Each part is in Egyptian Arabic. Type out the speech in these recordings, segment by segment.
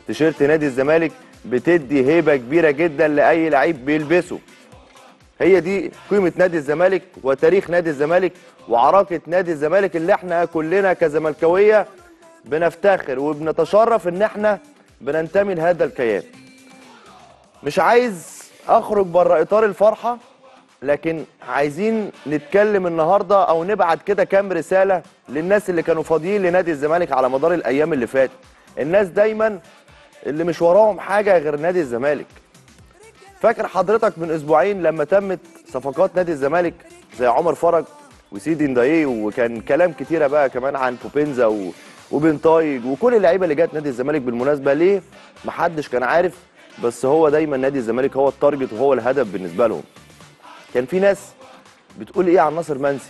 تيشيرت نادي الزمالك بتدي هيبه كبيره جدا لاي لعيب بيلبسه هي دي قيمه نادي الزمالك وتاريخ نادي الزمالك وعراقه نادي الزمالك اللي احنا كلنا كزملكاويه بنفتخر وبنتشرف ان احنا بننتمي لهذا الكيان مش عايز اخرج بره اطار الفرحه لكن عايزين نتكلم النهارده او نبعت كده كام رساله للناس اللي كانوا فاضيين لنادي الزمالك على مدار الايام اللي فاتت الناس دايما اللي مش وراهم حاجه غير نادي الزمالك فاكر حضرتك من اسبوعين لما تمت صفقات نادي الزمالك زي عمر فرج وسيدي ندايه وكان كلام كتيره بقى كمان عن بوبينزا و... وبن طايج وكل اللعيبه اللي جت نادي الزمالك بالمناسبه ليه محدش كان عارف بس هو دايما نادي الزمالك هو التارجت وهو الهدف بالنسبه لهم كان في ناس بتقول ايه عن ناصر منسي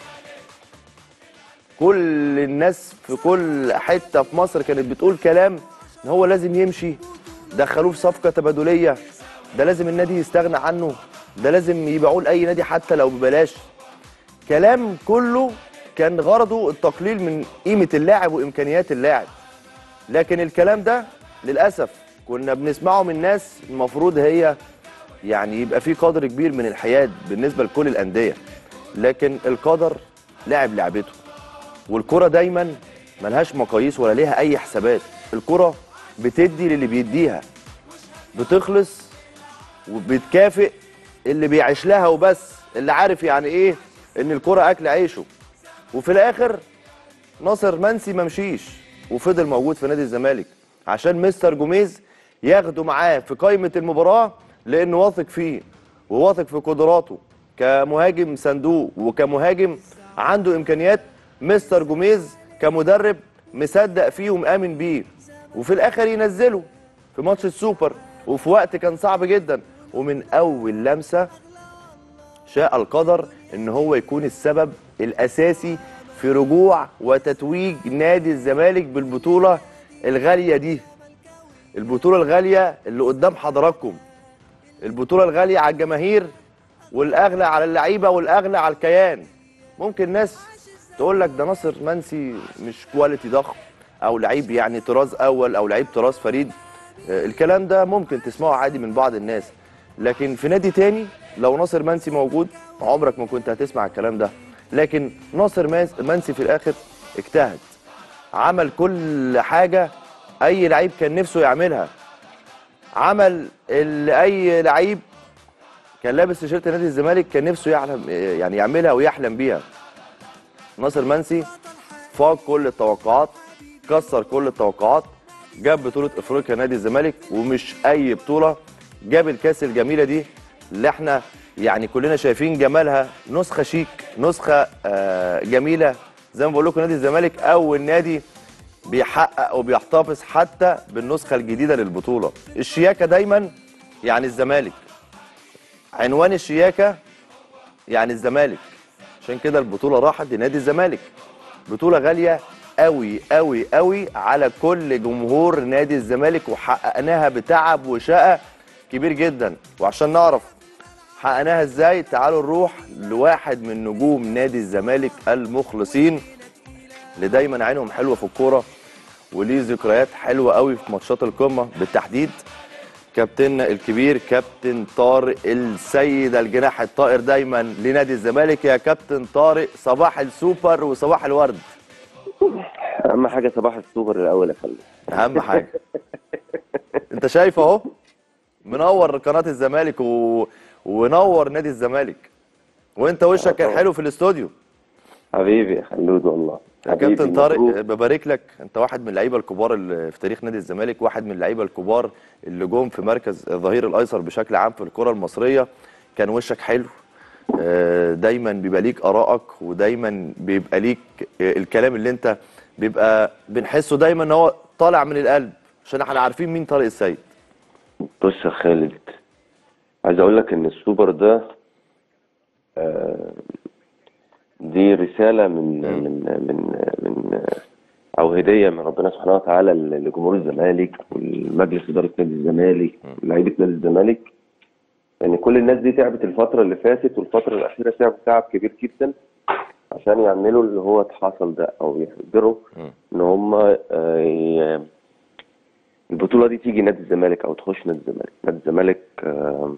كل الناس في كل حته في مصر كانت بتقول كلام ان هو لازم يمشي دخلوه في صفقه تبادليه ده لازم النادي يستغنى عنه ده لازم يبيعوه لاي نادي حتى لو ببلاش كلام كله كان غرضه التقليل من قيمه اللاعب وامكانيات اللاعب لكن الكلام ده للاسف كنا بنسمعه من ناس المفروض هي يعني يبقى في قدر كبير من الحياد بالنسبه لكل الانديه لكن القدر لعب لعبته والكره دايما ملهاش مقاييس ولا ليها اي حسابات الكره بتدي للي بيديها بتخلص وبتكافئ اللي بيعيش لها وبس اللي عارف يعني ايه ان الكره اكل عيشه وفي الاخر ناصر منسي ما مشيش وفضل موجود في نادي الزمالك عشان مستر جوميز ياخده معاه في قائمه المباراه لانه واثق فيه وواثق في قدراته كمهاجم صندوق وكمهاجم عنده امكانيات مستر جوميز كمدرب مصدق فيه ومآمن بيه وفي الاخر ينزله في ماتش السوبر وفي وقت كان صعب جدا ومن اول لمسه شاء القدر ان هو يكون السبب الاساسي في رجوع وتتويج نادي الزمالك بالبطوله الغاليه دي البطوله الغاليه اللي قدام حضراتكم البطوله الغاليه على الجماهير والاغلى على اللعيبه والاغلى على الكيان ممكن ناس تقول لك ده ناصر منسي مش كواليتي ضخم او لعيب يعني طراز اول او لعيب طراز فريد آه، الكلام ده ممكن تسمعه عادي من بعض الناس لكن في نادي تاني لو ناصر منسي موجود عمرك ما كنت هتسمع الكلام ده لكن ناصر ماس- منسي في الاخر اجتهد عمل كل حاجه اي لعيب كان نفسه يعملها عمل اللي اي لعيب كان لابس تيشيرت نادي الزمالك كان نفسه يعلم يعني يعملها ويحلم بيها ناصر منسي فاق كل التوقعات كسر كل التوقعات جاب بطولة افريقيا نادي الزمالك ومش اي بطولة جاب الكاس الجميلة دي اللي احنا يعني كلنا شايفين جمالها نسخة شيك نسخة آه، جميلة زي ما بقول لكم نادي الزمالك اول نادي بيحقق وبيحتفظ حتى بالنسخة الجديدة للبطولة الشياكة دايما يعني الزمالك عنوان الشياكة يعني الزمالك عشان كده البطولة راحت لنادي الزمالك بطولة غالية قوي قوي قوي على كل جمهور نادي الزمالك وحققناها بتعب وشقة كبير جدا وعشان نعرف حققناها ازاي تعالوا نروح لواحد من نجوم نادي الزمالك المخلصين اللي دايما عينهم حلوة في الكورة وليه ذكريات حلوة قوي في ماتشات القمة بالتحديد كابتننا الكبير كابتن طارق السيد الجناح الطائر دايما لنادي الزمالك يا كابتن طارق صباح السوبر وصباح الورد اهم حاجه صباح السوبر الاول يا فندم اهم حاجه انت شايف اهو منور قناه الزمالك و... ونور نادي الزمالك وانت وشك كان حلو في الاستوديو حبيبي يا خلود والله يا حبيبي، كابتن طارق مبروك. ببارك لك انت واحد من اللعيبه الكبار اللي في تاريخ نادي الزمالك واحد من اللعيبه الكبار اللي جم في مركز الظهير الايسر بشكل عام في الكره المصريه كان وشك حلو آه، دايما بيبقى ليك ارائك ودايما بيبقى ليك آه، الكلام اللي انت بيبقى بنحسه دايما ان هو طالع من القلب عشان احنا عارفين مين طارق السيد بص يا خالد عايز اقول لك ان السوبر ده آه، دي رساله من من من من او هديه من ربنا سبحانه وتعالى لجمهور الزمالك والمجلس اداره نادي الزمالك ولاعيبه نادي الزمالك يعني كل الناس دي تعبت الفتره اللي فاتت والفتره الاخيره تعبوا تعب كبير جدا عشان يعملوا اللي هو حصل ده او يقدروا مم. ان هم آه، ي- البطولة دي تيجي نادي الزمالك أو تخش نادي الزمالك نادي الزمالك آه،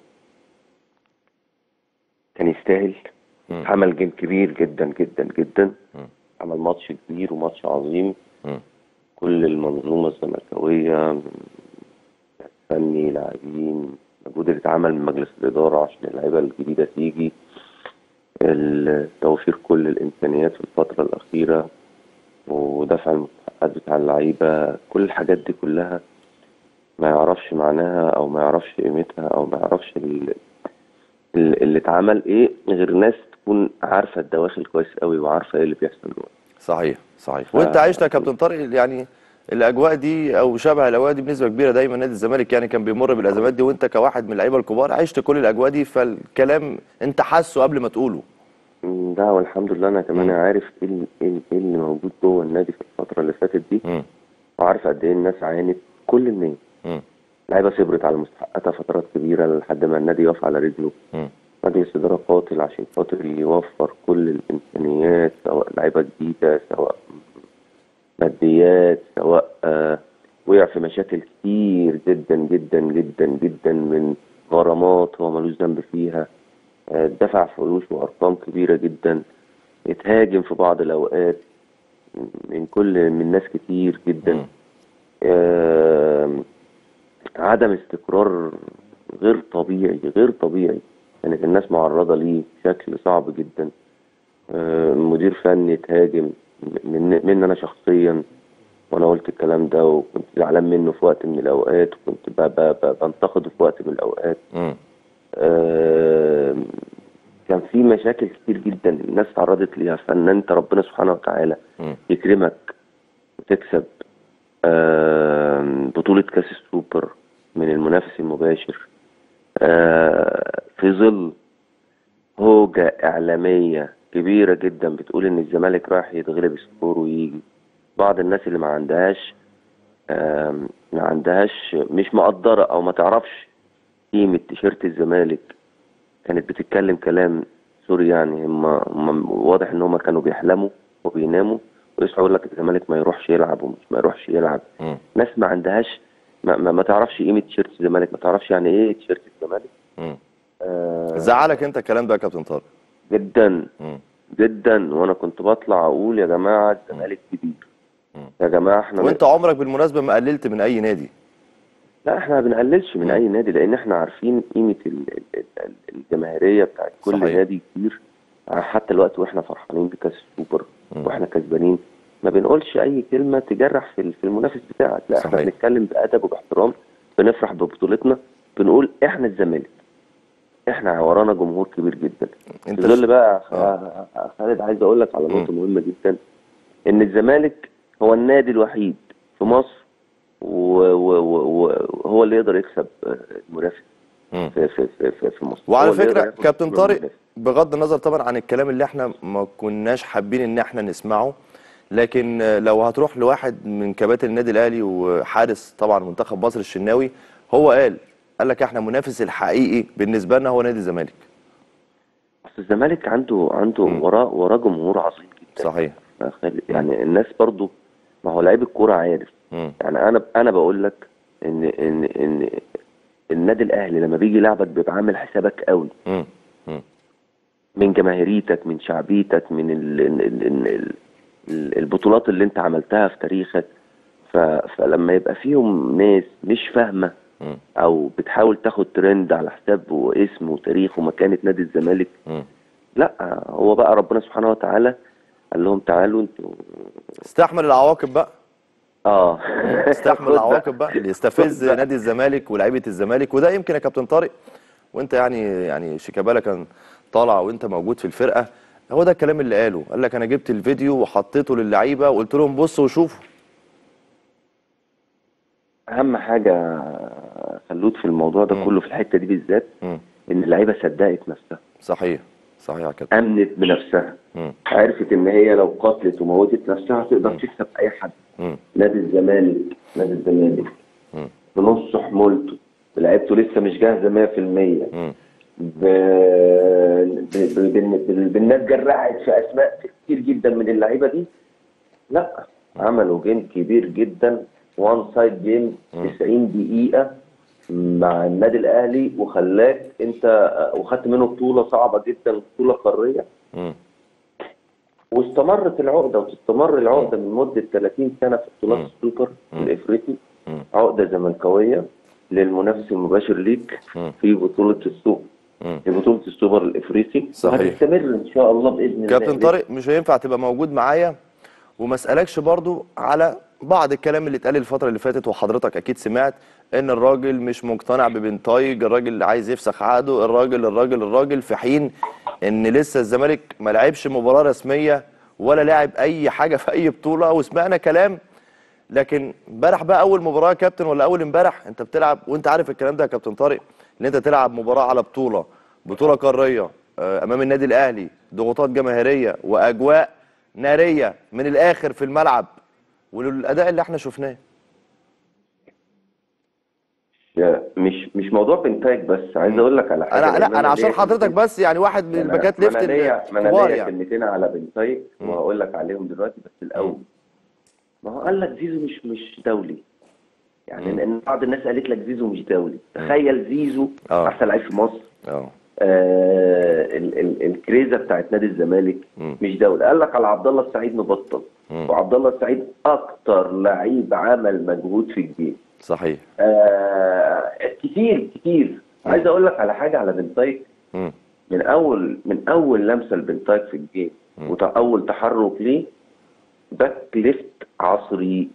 كان يستاهل مم. عمل جيم كبير جدا جدا جدا مم. عمل ماتش كبير وماتش عظيم مم. كل المنظومة الزملكاوية من فني لاعبين المجهود اللي اتعمل من مجلس الإدارة عشان اللعيبة الجديدة تيجي ال- توفير كل الإمكانيات في الفترة الأخيرة ودفع المستحقات بتاع اللعيبة كل الحاجات دي كلها ما يعرفش معناها أو ما يعرفش قيمتها أو ما يعرفش ال- ال- اللي اتعمل إيه غير ناس تكون عارفة الدواخل كويس قوي وعارفة إيه اللي بيحصل جوه صحيح صحيح وانت عشت يا كابتن طارق يعني الاجواء دي او شبه الاجواء دي بنسبه كبيره دايما نادي الزمالك يعني كان بيمر بالازمات دي وانت كواحد من اللعيبه الكبار عشت كل الاجواء دي فالكلام انت حاسه قبل ما تقوله ده والحمد لله انا كمان مم. عارف ايه ال- ايه ال- إيه اللي موجود جوه النادي في الفتره اللي فاتت دي مم. وعارف قد ايه الناس عانت كل الناس مم. لعيبه صبرت على مستحقاتها فترات كبيره لحد ما النادي يقف على رجله مم. مجلس اداره قاتل عشان خاطر يوفر كل الامكانيات سواء لعيبه جديده سواء ماديات سواء آه وقع في مشاكل كتير جدا جدا جدا جدا من غرامات هو ملوش ذنب فيها آه، دفع فلوس وارقام كبيره جدا اتهاجم في بعض الاوقات من كل من ناس كتير جدا مم. آم، عدم استقرار غير طبيعي غير طبيعي كانت الناس معرضة ليه بشكل صعب جدا آم، مدير فني اتهاجم من من انا شخصيا وانا قلت الكلام ده وكنت زعلان منه في وقت من الاوقات وكنت ب- ب- ب- بنتقده في وقت من الاوقات مم. آم، كان في مشاكل كتير جدا الناس تعرضت ليها فان انت ربنا سبحانه وتعالى مم. يكرمك وتكسب آم، بطولة كأس السوبر من المنافس المباشر آه، في ظل هوجة إعلامية كبيرة جدا بتقول إن الزمالك رايح يتغلب سكور ويجي بعض الناس اللي ما عندهاش آم، ما عندهاش مش مقدرة أو ما تعرفش قيمة تيشيرت الزمالك كانت بتتكلم كلام سوري يعني هم, هم واضح ان هم كانوا بيحلموا وبيناموا ويصحوا يقول لك الزمالك ما يروحش يلعب ومش ما يروحش يلعب مم. ناس ما عندهاش ما, ما, ما تعرفش قيمه تيشيرت الزمالك ما تعرفش يعني ايه تيشيرت الزمالك مم. آه زعلك انت الكلام ده يا كابتن طارق جدا مم. جدا وانا كنت بطلع اقول يا جماعه الزمالك كبير مم. يا جماعه احنا وانت عمرك بالمناسبه ما قللت من اي نادي لا احنا ما بنقللش من مم. اي نادي لان احنا عارفين قيمه ال- ال- ال- الجماهيريه بتاعت كل صحيح. نادي كتير حتى الوقت واحنا فرحانين بكاس السوبر مم. واحنا كسبانين ما بنقولش اي كلمه تجرح في ال- في المنافس بتاعك لا احنا صحيح. بنتكلم بادب وباحترام بنفرح ببطولتنا بنقول احنا الزمالك احنا ورانا جمهور كبير جدا انت في ظل بقى آه. يا خالد عايز اقول لك على نقطه مم. مهمه جدا ان الزمالك هو النادي الوحيد في مصر وهو اللي يقدر يكسب آه، المنافس مم. في في في في, في مصر وعلى هو اللي فكره يقدر ياخد كابتن بطولة طارق المنافس. بغض النظر طبعا عن الكلام اللي احنا ما كناش حابين ان احنا نسمعه لكن آه، لو هتروح لواحد من كباتن النادي الاهلي وحارس طبعا منتخب مصر الشناوي هو قال قال لك احنا المنافس الحقيقي بالنسبه لنا هو نادي الزمالك بس الزمالك عنده عنده مم. وراه وراه جمهور عظيم جدا صحيح يا خالد. يعني الناس برضو ما هو لعيب الكوره عارف مم. يعني انا انا بقول لك ان ان ان النادي الاهلي لما بيجي يلعبك بيبقى عامل حسابك قوي مم. مم. من جماهيريتك من شعبيتك من ال ال ال ال ال البطولات اللي انت عملتها في تاريخك ف فلما يبقى فيهم ناس مش فاهمه مم. او بتحاول تاخد ترند على حساب واسم وتاريخ ومكانه نادي الزمالك مم. لا هو بقى ربنا سبحانه وتعالى قال لهم تعالوا انتوا استحمل العواقب بقى اه استحمل خد بقى. العواقب بقى اللي يستفز خد بقى. نادي الزمالك ولاعيبه الزمالك وده يمكن يا كابتن طارق وانت يعني يعني شيكابالا كان طالع وانت موجود في الفرقه هو ده الكلام اللي قاله قال لك انا جبت الفيديو وحطيته للعيبه وقلت لهم بصوا وشوفوا اهم حاجه خلود في الموضوع ده مم. كله في الحته دي بالذات مم. ان اللعيبه صدقت نفسها صحيح صحيح يا كابتن امنت بنفسها مم. عرفت ان هي لو قاتلت وموتت نفسها تقدر تكسب اي حد مم. نادي الزمالك نادي الزمالك مم. بنص حمولته لعيبته لسه مش جاهزه 100% مم. ب... ب... ب... ب... بالناس جرحت في اسماء كتير جدا من اللعيبه دي لا عملوا جيم كبير جدا وان سايد جيم 90 دقيقه مع النادي الاهلي وخلاك انت آه، وخدت منه بطوله صعبه جدا بطوله قاريه مم. واستمرت العقده وتستمر العقده من مده 30 سنه في بطولات مم. السوبر مم. الافريقي مم. عقده زملكاويه للمنافس المباشر ليك مم. في بطوله السوبر مم. في بطوله السوبر الافريقي صحيح. وهتستمر ان شاء الله باذن الله كابتن طارق مش هينفع تبقى موجود معايا وما اسالكش برضو على بعض الكلام اللي اتقال الفتره اللي فاتت وحضرتك اكيد سمعت ان الراجل مش مقتنع ببنتايج الراجل اللي عايز يفسخ عقده الراجل الراجل الراجل في حين ان لسه الزمالك ما لعبش مباراه رسميه ولا لعب اي حاجه في اي بطوله وسمعنا كلام لكن امبارح بقى اول مباراه يا كابتن ولا اول امبارح انت بتلعب وانت عارف الكلام ده يا كابتن طارق ان انت تلعب مباراه على بطوله بطوله قاريه آه، امام النادي الاهلي ضغوطات جماهيريه واجواء ناريه من الاخر في الملعب والاداء اللي احنا شفناه يا- مش مش موضوع بنتاج بس عايز اقول لك على حاجه انا لأن لا انا عشان ليا حضرتك كلمتين- بس يعني واحد من أنا- الباكات ما ليفت انا ليا ما انا الكبار ليا يعني كلمتين على بنتايج مم. وهقول لك عليهم دلوقتي بس الاول ما هو قال لك زيزو مش مش دولي يعني مم. لان بعض الناس قالت لك زيزو مش دولي تخيل زيزو آه. احسن لعيب في مصر اه آه ال ال الكريزه بتاعت نادي الزمالك مم. مش دولي قال لك على عبد الله السعيد مبطل مم. وعبد الله السعيد اكتر لعيب عمل مجهود في الجيم صحيح آه كتير كتير عايز اقول لك على حاجه على بنتايك مم. من اول من اول لمسه لبنتايك في الجيم مم. واول تحرك ليه باك ليفت عصري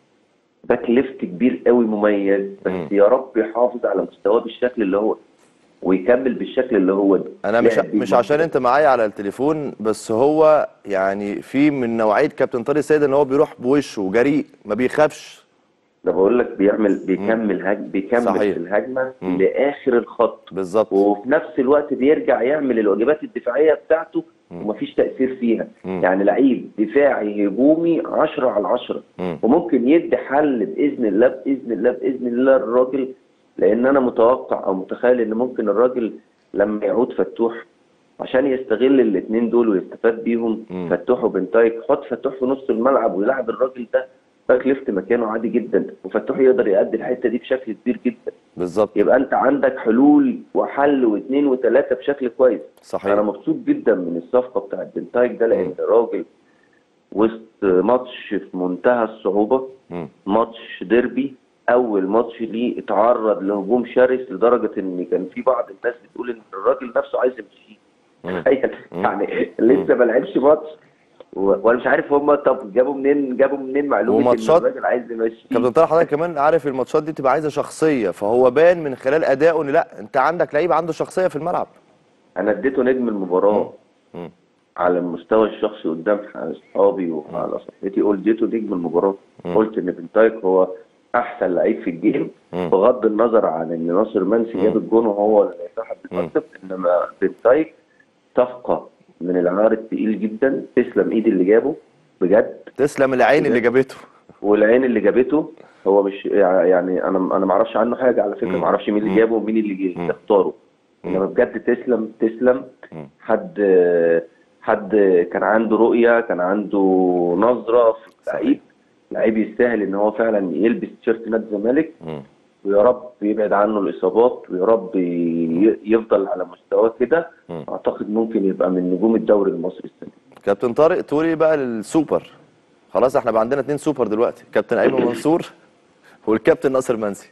باك ليفت كبير قوي مميز بس مم. يا رب يحافظ على مستواه بالشكل اللي هو ويكمل بالشكل اللي هو ده انا مش لعب بيه مش عشان انت معايا على التليفون بس هو يعني في من نوعيه كابتن طارق السيد ان هو بيروح بوشه جريء ما بيخافش ده بقول لك بيعمل بيكمل هج... بيكمل صحيح. في الهجمه مم. لاخر الخط بالظبط وفي نفس الوقت بيرجع يعمل الواجبات الدفاعيه بتاعته مم. ومفيش تاثير فيها مم. يعني لعيب دفاعي هجومي 10 على 10 مم. وممكن يدي حل باذن الله باذن الله باذن الله الراجل لان انا متوقع او متخيل ان ممكن الراجل لما يعود فتوح عشان يستغل الاثنين دول ويستفاد بيهم مم. فتوح وبنتايك حط فتوح في نص الملعب ويلعب الراجل ده باك ليفت مكانه عادي جدا وفتوح يقدر يأدي الحته دي بشكل كبير جدا بالظبط يبقى انت عندك حلول وحل واثنين وثلاثه بشكل كويس انا صحيح مبسوط جدا من الصفقه بتاعت بنتايك ده لان راجل وسط ماتش في منتهى الصعوبه مم. ماتش ديربي اول ماتش ليه اتعرض لهجوم شرس لدرجه ان كان في بعض الناس بتقول ان الراجل نفسه عايز يمشي مم. تخيل يعني لسه ما لعبش ماتش و- وانا مش عارف هم طب جابوا منين جابوا منين معلومه ان وماتشات- الراجل عايز يمشي كابتن طارق حضرتك كمان عارف الماتشات دي بتبقى عايزه شخصيه فهو بان من خلال ادائه ان لا انت عندك لعيب عنده شخصيه في الملعب انا اديته نجم المباراه مم. على المستوى الشخصي قدام اصحابي وعلى صاحبتي قلت اديته نجم المباراه مم. قلت ان بنتايك هو احسن لعيب في الجيم مم. بغض النظر عن ان ناصر منسي جاب الجون وهو اللي صاحب المكسب انما بنتايك صفقه من العيار التقيل جدا تسلم ايد اللي جابه بجد تسلم العين اللي جابته والعين اللي جابته هو مش يعني انا انا ما اعرفش عنه حاجه على فكره مم. ما اعرفش مين اللي مم. جابه ومين اللي جه مم. اختاره مم. انما بجد تسلم تسلم مم. حد حد كان عنده رؤيه كان عنده نظره في اللعيب لعيب يستاهل ان هو فعلا يلبس تيشيرت نادي الزمالك مم. ويا رب يبعد عنه الاصابات ويا رب ي- يفضل على مستواه كده مم. اعتقد ممكن يبقى من نجوم الدوري المصري السنه دي. كابتن طارق تقول ايه بقى للسوبر خلاص احنا بقى عندنا اتنين سوبر دلوقتي كابتن ايمن منصور والكابتن ناصر منسي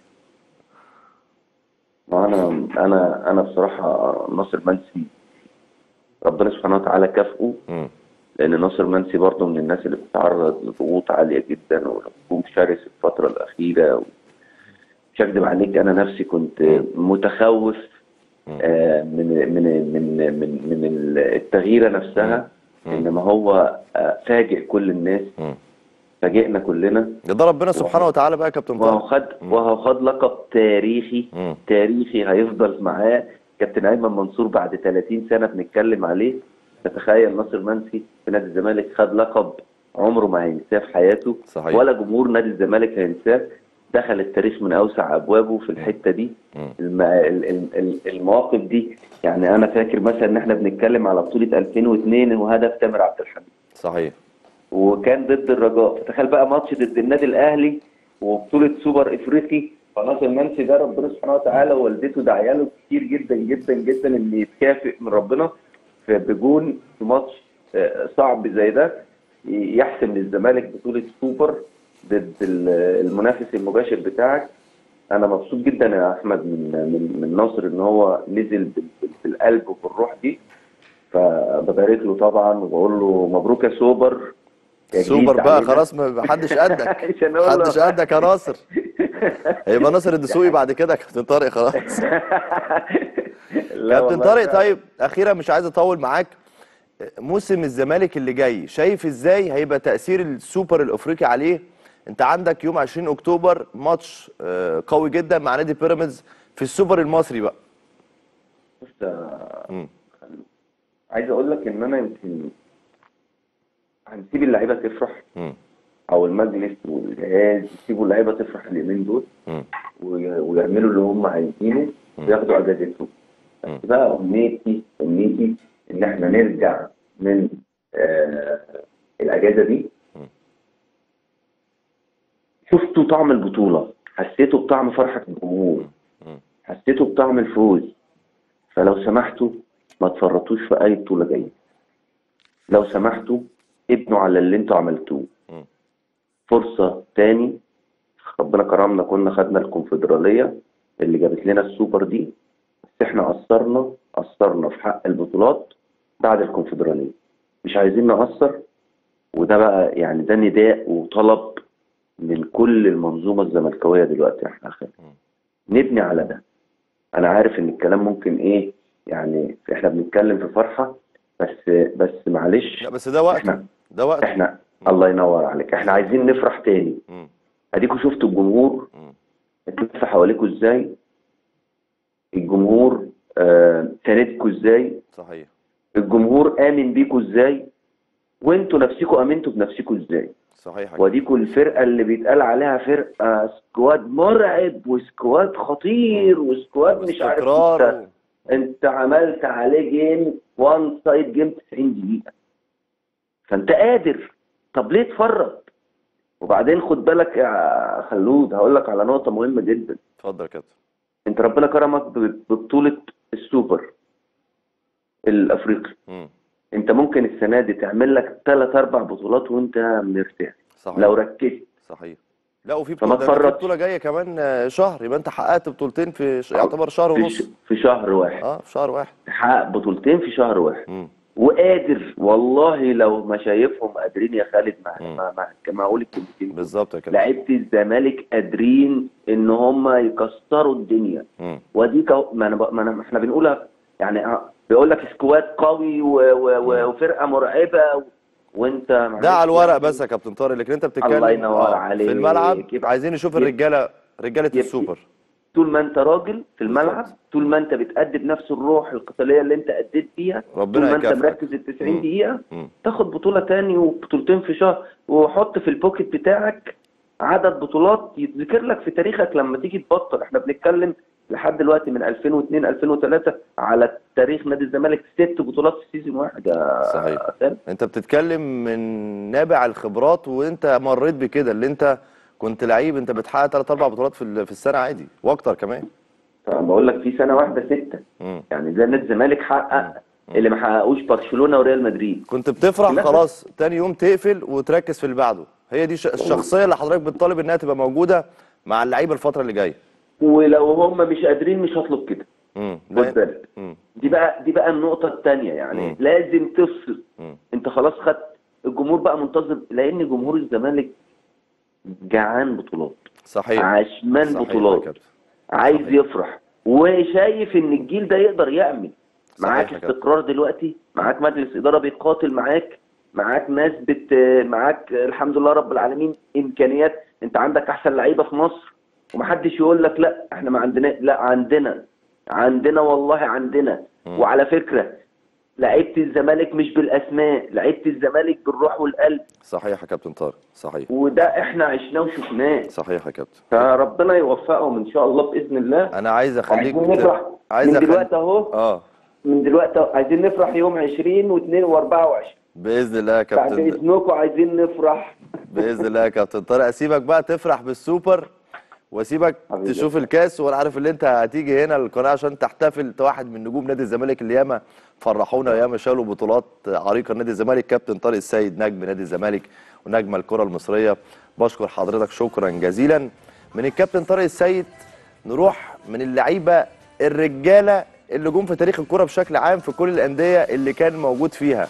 انا انا انا بصراحه ناصر منسي ربنا سبحانه وتعالى كافئه مم. لان ناصر منسي برضه من الناس اللي بتتعرض لضغوط عاليه جدا وهجوم شرس الفتره الاخيره مش هكدب عليك انا نفسي كنت متخوف آه، من من من من من التغييره نفسها انما هو آه، فاجئ كل الناس مم. فاجئنا كلنا ده ربنا سبحانه وتعالى بقى يا كابتن وهو طارق خد وهو خد لقب تاريخي مم. تاريخي هيفضل معاه كابتن ايمن منصور بعد 30 سنه بنتكلم عليه تتخيل ناصر منسي في نادي الزمالك خد لقب عمره ما هينساه في حياته صحيح. ولا جمهور نادي الزمالك هينساه دخل التاريخ من اوسع ابوابه في الحته دي مم. الم... ال- ال- ال- المواقف دي يعني انا فاكر مثلا ان احنا بنتكلم على بطوله 2002 وهدف تامر عبد الحميد صحيح وكان ضد الرجاء فتخيل بقى ماتش ضد النادي الاهلي وبطوله سوبر افريقي فناصر منسي ده ربنا سبحانه وتعالى ووالدته داعيه له كتير جدا جدا جدا ان يتكافئ من ربنا في بجون في ماتش آه، صعب زي ده يحسم للزمالك بطوله سوبر ضد ال- المنافس المباشر بتاعك انا مبسوط جدا يا احمد من من من ناصر ان هو نزل بال- بال- بالقلب وبالروح دي فببارك له طبعا وبقول له مبروك يا سوبر يا جديد سوبر بقى علينا. خلاص ما حدش قدك عشان أقول له- محدش قدك يا ناصر هيبقى ناصر الدسوقي بعد كده يا كابتن طارق خلاص لا كابتن والله طارق فعلا. طيب اخيرا مش عايز اطول معاك موسم الزمالك اللي جاي شايف ازاي هيبقى تاثير السوبر الافريقي عليه انت عندك يوم 20 اكتوبر ماتش آه، قوي جدا مع نادي بيراميدز في السوبر المصري بقى بص يا مم. عايز اقول لك ان انا يمكن هنسيب اللعيبه تفرح مم. او المجلس والجهاز يسيبوا اللعيبه تفرح اليومين دول مم. وي- ويعملوا اللي هم عايزينه وياخدوا اجازتهم مم. بس بقى امنيتي امنيتي ان احنا نرجع من آه الاجازه دي مم. شفتوا طعم البطوله حسيتوا بطعم فرحه الجمهور مم. حسيتوا بطعم الفوز فلو سمحتوا ما تفرطوش في اي بطوله جايه لو سمحتوا ابنوا على اللي انتوا عملتوه مم. فرصه تاني ربنا كرمنا كنا خدنا الكونفدراليه اللي جابت لنا السوبر دي بس احنا قصرنا قصرنا في حق البطولات بعد الكونفدراليه مش عايزين نقصر وده بقى يعني ده نداء وطلب من كل المنظومه الزملكاويه دلوقتي احنا خير نبني على ده انا عارف ان الكلام ممكن ايه يعني احنا بنتكلم في فرحه بس بس معلش لا بس ده وقت احنا ده وقت احنا الله ينور عليك احنا عايزين نفرح تاني مم. اديكوا شفتوا الجمهور مم. اتلف حواليكوا ازاي الجمهور آه ساندكوا ازاي صحيح الجمهور امن بيكوا ازاي وانتوا نفسكوا امنتوا بنفسكوا ازاي صحيح يا واديكوا الفرقه اللي بيتقال عليها فرقه سكواد مرعب وسكواد خطير وسكواد مش عارف استقرار انت, انت عملت عليه جيم وان سايد جيم 90 دقيقه فانت قادر طب ليه تفرط وبعدين خد بالك يا خلود هقول لك على نقطه مهمه جدا اتفضل يا كابتن انت ربنا كرمك ب- ببطوله السوبر الافريقي مم. انت ممكن السنه دي تعمل لك ثلاث اربع بطولات وانت مرتاح صحيح لو ركزت صحيح لا وفي فما بطولة ده في تفرطش. بطولة جاية كمان آه، شهر يبقى انت حققت بطولتين في ش... يعتبر شهر في, ونص ش... في شهر واحد اه في شهر واحد تحقق بطولتين في شهر واحد مم. وقادر والله لو ما شايفهم قادرين يا خالد ما مم. ما ما, ما اقول الكلمتين دول. بالظبط يا كابتن لعيبه الزمالك قادرين ان هم يكسروا الدنيا مم. ودي كو... ما انا ب... ما أنا... احنا بنقولها يعني اه، بيقول لك سكواد قوي و... و... و... وفرقه مرعبه و... وانت معلش ده على الورق يعني بس يا كابتن طارق لكن انت بتتكلم الله ينور آه، عليك. في الملعب يبقى- عايزين نشوف يبقى- الرجالة رجالة يبقى- السوبر طول ما انت راجل في الملعب بالظبط. طول ما انت بتأدي بنفس الروح القتاليه اللي انت اديت بيها ربنا طول ما انت يكافئك. مركز ال 90 مم. دقيقه مم. تاخد بطوله تاني وبطولتين في شهر وحط في البوكيت بتاعك عدد بطولات يتذكر لك في تاريخك لما تيجي تبطل احنا بنتكلم لحد دلوقتي من 2002 2003 على تاريخ نادي الزمالك ست بطولات في سيزون واحد يا صحيح. سالم. انت بتتكلم من نابع الخبرات وانت مريت بكده اللي انت كنت لعيب انت بتحقق ثلاث اربع بطولات في ال- في السنة عادي واكتر كمان بقول لك في سنه واحده سته مم. يعني زي نادي الزمالك حقق اللي ما حققوش برشلونه وريال مدريد كنت بتفرح لا. خلاص تاني يوم تقفل وتركز في اللي بعده هي دي ش- الشخصية اللي حضرتك بتطالب انها تبقى موجودة مع اللعيبة الفترة اللي جاية ولو هم مش قادرين مش هطلب كده مم. خد ده- بالك مم. دي بقى دي بقى النقطة الثانية يعني مم. لازم تفصل مم. انت خلاص خدت الجمهور بقى منتظر لان جمهور الزمالك جعان بطولات صحيح عشمان صحيح يا بطولات كابتن. عايز صحيح. يفرح وشايف ان الجيل ده يقدر يعمل صحيح معاك يا كابتن. استقرار دلوقتي معاك مجلس اداره بيقاتل معاك معاك ناس بت معاك الحمد لله رب العالمين امكانيات انت عندك احسن لعيبه في مصر ومحدش يقول لك لا احنا ما عندنا لا عندنا عندنا والله عندنا مم. وعلى فكره لعيبه الزمالك مش بالاسماء لعيبه الزمالك بالروح والقلب صحيح يا كابتن طارق صحيح وده احنا عشناه وشفناه صحيح يا كابتن فربنا يوفقهم ان شاء الله باذن الله انا عايز اخليك عايزين نفرح عايز من أخليك دلوقتي اهو اه من دلوقتي أهو. عايزين نفرح يوم 20 و2 و24 باذن الله يا بعد كابتن اذنكم عايزين نفرح باذن الله يا كابتن طارق اسيبك بقى تفرح بالسوبر واسيبك حبيبي. تشوف الكاس وانا عارف ان انت هتيجي هنا القناه عشان تحتفل انت واحد من نجوم نادي الزمالك اللي ياما فرحونا ياما شالوا بطولات عريقه نادي الزمالك كابتن طارق السيد نجم نادي الزمالك ونجم الكره المصريه بشكر حضرتك شكرا جزيلا من الكابتن طارق السيد نروح من اللعيبه الرجاله اللي جم في تاريخ الكره بشكل عام في كل الانديه اللي كان موجود فيها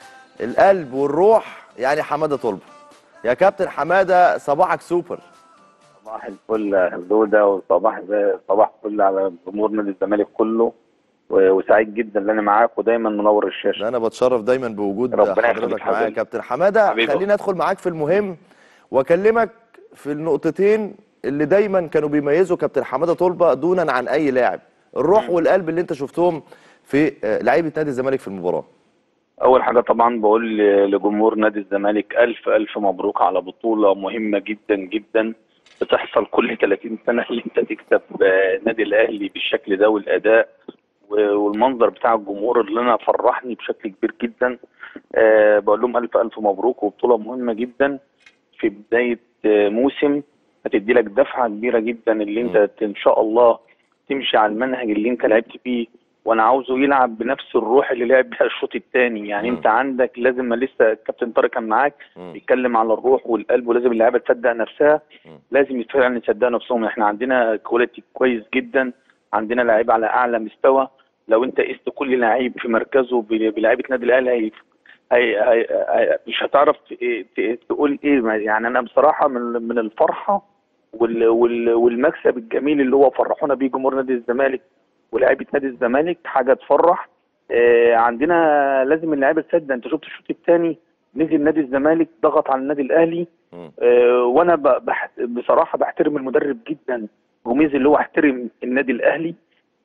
القلب والروح يعني حماده طلبه يا كابتن حماده صباحك سوبر صباح الفل يا هدودة وصباح زي صباح الفل على جمهور نادي الزمالك كله و- وسعيد جدا ان انا معاك ودايما منور الشاشه ده انا بتشرف دايما بوجود ربنا يخليك حضرتك معايا يا حبيبي. كابتن حماده حبيبي. خليني ادخل معاك في المهم واكلمك في النقطتين اللي دايما كانوا بيميزوا كابتن حماده طلبه دونا عن اي لاعب الروح والقلب اللي انت شفتهم في آه، لعيبه نادي الزمالك في المباراه اول حاجه طبعا بقول ل- لجمهور نادي الزمالك الف الف مبروك على بطوله مهمه جدا جدا بتحصل كل 30 سنه اللي انت تكسب آه، النادي الاهلي بالشكل ده والاداء و- والمنظر بتاع الجمهور اللي انا فرحني بشكل كبير جدا آه، بقول لهم الف الف مبروك وبطوله مهمه جدا في بدايه آه، موسم هتدي لك دفعه كبيره جدا اللي انت ان شاء الله تمشي على المنهج اللي انت لعبت فيه وانا عاوزه يلعب بنفس الروح اللي لعب بيها الشوط الثاني يعني مم. انت عندك لازم لسه الكابتن طارق كان معاك مم. بيتكلم على الروح والقلب ولازم اللعيبه تصدق نفسها مم. لازم فعلا يصدقوا نفسهم احنا عندنا كواليتي كويس جدا عندنا لعيبه على اعلى مستوى لو انت قست كل لعيب في مركزه ب- بلعيبه نادي الاهلي هي هي هي هي مش هتعرف ت- ت- تقول ايه ما- يعني انا بصراحه من من الفرحه وال وال والمكسب الجميل اللي هو فرحونا بيه جمهور نادي الزمالك ولاعيبه نادي الزمالك حاجه تفرح آه عندنا لازم اللعيبه تصدق انت شفت الشوط الثاني نزل نادي الزمالك ضغط على النادي الاهلي مم. آه وانا ب- بح بصراحه بحترم المدرب جدا جوميز اللي هو احترم النادي الاهلي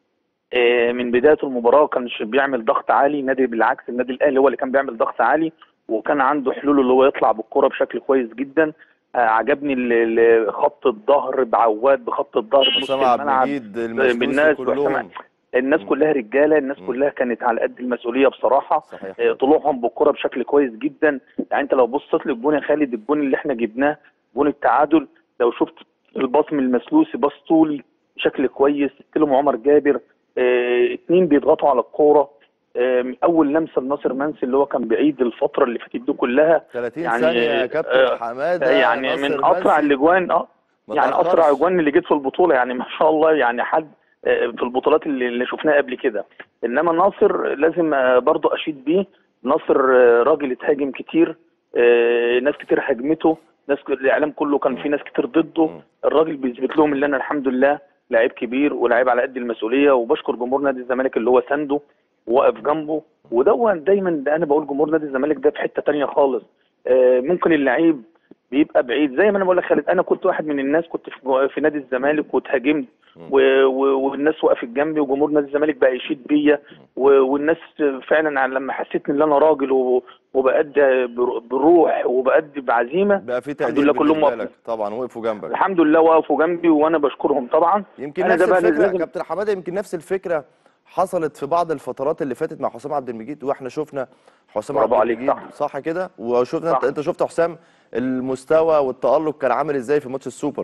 آه، من بدايه المباراه كانش بيعمل ضغط عالي نادي بالعكس النادي الاهلي هو اللي كان بيعمل ضغط عالي وكان عنده حلول اللي هو يطلع بالكره بشكل كويس جدا آه، عجبني ال- ال- خط الظهر بعواد بخط الظهر بنص حسام عبد الملعب المجيد بالناس المسلوسي وحسام كلهم الناس كلها رجاله الناس مم. كلها كانت على قد المسؤوليه بصراحه صحيح آه، طلوعهم بالكره بشكل كويس جدا يعني انت لو بصيت للجون يا خالد الجون اللي احنا جبناه جون التعادل لو شفت الباص من المسلوسي باص طولي بشكل كويس استلم عمر جابر اه اتنين بيضغطوا على الكوره اه اول لمسه لناصر منسي اللي هو كان بعيد الفتره اللي فاتت دي كلها 30 يعني، ثانيه يا آه، كابتن حماده يعني من ناصر اسرع منسي. الاجوان اه ما يعني تأخرش. اسرع اجوان اللي جت في البطوله يعني ما شاء الله يعني حد آه، في البطولات اللي, اللي شفناها قبل كده انما ناصر لازم آه، برضو اشيد بيه ناصر آه، راجل اتهاجم كتير آه، ناس كتير هاجمته ناس الاعلام كله كان في ناس كتير ضده مم. الراجل بيثبت لهم ان انا الحمد لله لعيب كبير ولاعيب على قد المسؤوليه وبشكر جمهور نادي الزمالك اللي هو سنده وواقف جنبه وده دايما ده انا بقول جمهور نادي الزمالك ده في حته تانية خالص آه، ممكن اللعيب بيبقى بعيد زي ما انا بقول لك خالد انا كنت واحد من الناس كنت في جو- في نادي الزمالك واتهاجمت و- و- والناس وقفت جنبي وجمهور نادي الزمالك بقى يشيد بيا و- والناس فعلا على- لما حسيت ان انا راجل و- وبأدي بر- بروح وبأدي بعزيمه بقى في الحمد تقدير لله كلهم بالنسبه وقفوا. لك طبعا وقفوا جنبك الحمد لله وقفوا جنبي وانا بشكرهم طبعا يمكن أنا نفس ده بقى الفكره لازم- كابتن حماده يمكن نفس الفكره حصلت في بعض الفترات اللي فاتت مع حسام عبد المجيد واحنا شفنا حسام برافو عبد عليك، المجيد صح. صح كده وشفنا انت صح. انت شفت حسام المستوى والتالق كان عامل ازاي في ماتش السوبر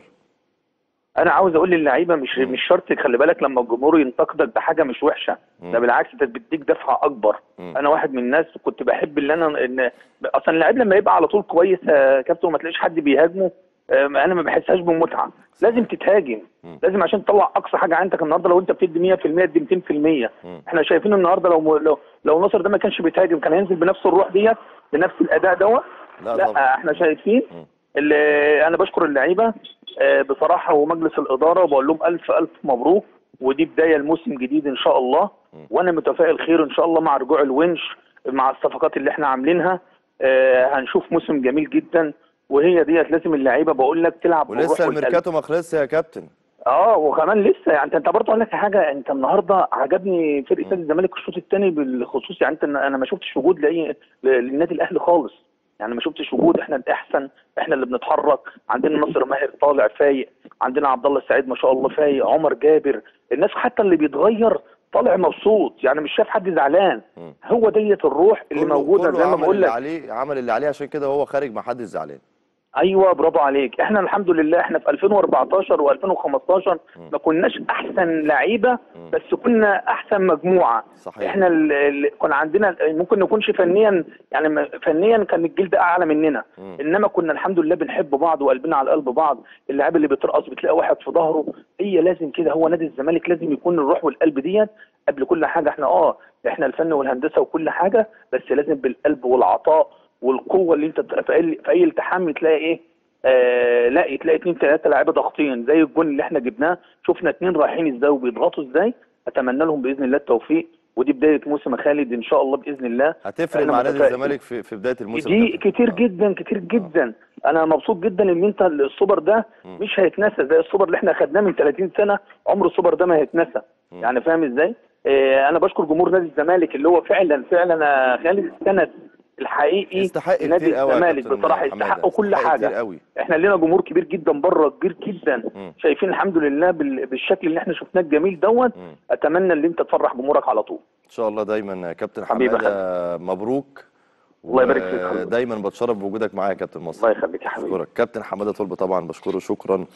انا عاوز اقول للعيبه مش مم. مش شرط خلي بالك لما الجمهور ينتقدك بحاجه مش وحشه مم. ده بالعكس انت بتديك دفعه اكبر مم. انا واحد من الناس كنت بحب اللي انا ان اصلا اللاعب لما يبقى على طول كويس يا كابتن وما تلاقيش حد بيهاجمه آم، انا ما بحسهاش بمتعه لازم تتهاجم مم. لازم عشان تطلع اقصى حاجه عندك النهارده لو انت بتدي 100% ادي 200% مم. احنا شايفين النهارده لو لو لو ناصر ده ما كانش بيتهاجم كان هينزل بنفس الروح ديت بنفس الاداء دوت لا لا طبعا احنا شايفين مم. اللي انا بشكر اللعيبه آه، بصراحه ومجلس الاداره وبقول لهم الف الف مبروك ودي بدايه لموسم جديد ان شاء الله مم. وانا متفائل خير ان شاء الله مع رجوع الونش مع الصفقات اللي احنا عاملينها آه، هنشوف موسم جميل جدا وهي ديت لازم اللعيبه بقول لك تلعب بالروح ولسه والقلب. الميركاتو ما خلصش يا كابتن اه وكمان لسه يعني انت انت برضه اقول لك حاجه انت النهارده عجبني فرقه نادي الزمالك الشوط الثاني بالخصوص يعني انت انا ما شفتش وجود لاي للنادي الاهلي خالص يعني ما شفتش وجود احنا الاحسن احنا اللي بنتحرك عندنا ناصر ماهر طالع فايق عندنا عبد الله السعيد ما شاء الله فايق عمر جابر الناس حتى اللي بيتغير طالع مبسوط يعني مش شايف حد زعلان مم. هو ديت الروح اللي كله- موجوده كله زي ما عمل بقول اللي لك عليه عمل اللي عليه عشان كده هو خارج ما حدش زعلان ايوه برافو عليك احنا الحمد لله احنا في 2014 و2015 مم. ما كناش احسن لعيبه مم. بس كنا احسن مجموعه صحيح احنا ال- ال- كان عندنا ممكن نكونش فنيا يعني م- فنيا كان الجيل اعلى مننا مم. انما كنا الحمد لله بنحب بعض وقلبنا على قلب بعض اللاعب اللي بترقص بتلاقي واحد في ظهره هي لازم كده هو نادي الزمالك لازم يكون الروح والقلب ديت قبل كل حاجه احنا اه احنا الفن والهندسه وكل حاجه بس لازم بالقلب والعطاء والقوه اللي انت بت- في اي في اي التحام تلاقي ايه آه لا تلاقي اتنين تلاته لعيبه ضاغطين زي الجون اللي احنا جبناه شفنا اتنين رايحين ازاي وبيضغطوا ازاي اتمنى لهم باذن الله التوفيق ودي بدايه موسم خالد ان شاء الله باذن الله هتفرق أنا مع نادي متفائل. الزمالك في في بدايه الموسم دي كابتن. كتير آه. جدا كتير جدا انا مبسوط جدا ان انت السوبر ده مم. مش هيتنسى زي السوبر اللي احنا خدناه من 30 سنه عمر السوبر ده ما هيتنسى مم. يعني فاهم ازاي آه انا بشكر جمهور نادي الزمالك اللي هو فعلا فعلا يا خالد السند الحقيقي يستحق نادي كتير قوي يا الزمالك كابتن بصراحه حمادة. يستحقوا كل يستحق حاجه كتير قوي احنا لنا جمهور كبير جدا بره كبير جدا مم. شايفين الحمد لله بال- بالشكل اللي احنا شفناه الجميل دوت مم. اتمنى ان انت تفرح جمهورك على طول ان شاء الله دايما يا كابتن حبيبي حماده مبروك الله يبارك فيك يا حبيبي. دايما بتشرف بوجودك معايا يا كابتن مصر الله يخليك يا حبيبي اشكرك كابتن حماده طلب طبعا بشكره شكرا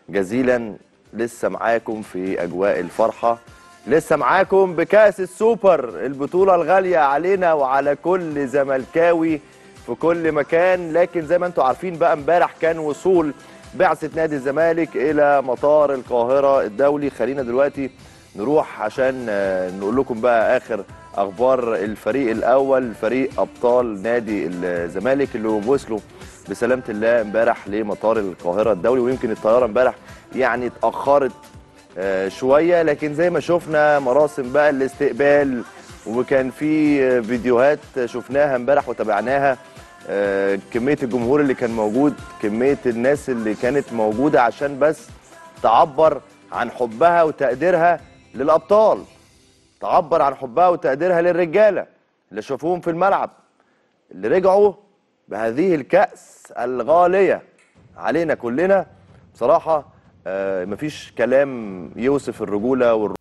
جزيلا لسه معاكم في اجواء الفرحه لسه معاكم بكاس السوبر البطوله الغاليه علينا وعلى كل زملكاوي في كل مكان لكن زي ما انتم عارفين بقى امبارح كان وصول بعثه نادي الزمالك الى مطار القاهره الدولي خلينا دلوقتي نروح عشان آه، نقول لكم بقى اخر اخبار الفريق الاول فريق ابطال نادي الزمالك اللي وصلوا بسلامه الله امبارح لمطار القاهره الدولي ويمكن الطياره امبارح يعني اتاخرت آه، شويه لكن زي ما شفنا مراسم بقى الاستقبال وكان في آه، فيديوهات شفناها امبارح وتابعناها آه، كميه الجمهور اللي كان موجود كميه الناس اللي كانت موجوده عشان بس تعبر عن حبها وتقديرها للابطال تعبر عن حبها وتقديرها للرجاله اللي شافوهم في الملعب اللي رجعوا بهذه الكأس الغالية علينا كلنا بصراحة آه، مفيش كلام يوصف الرجولة والر...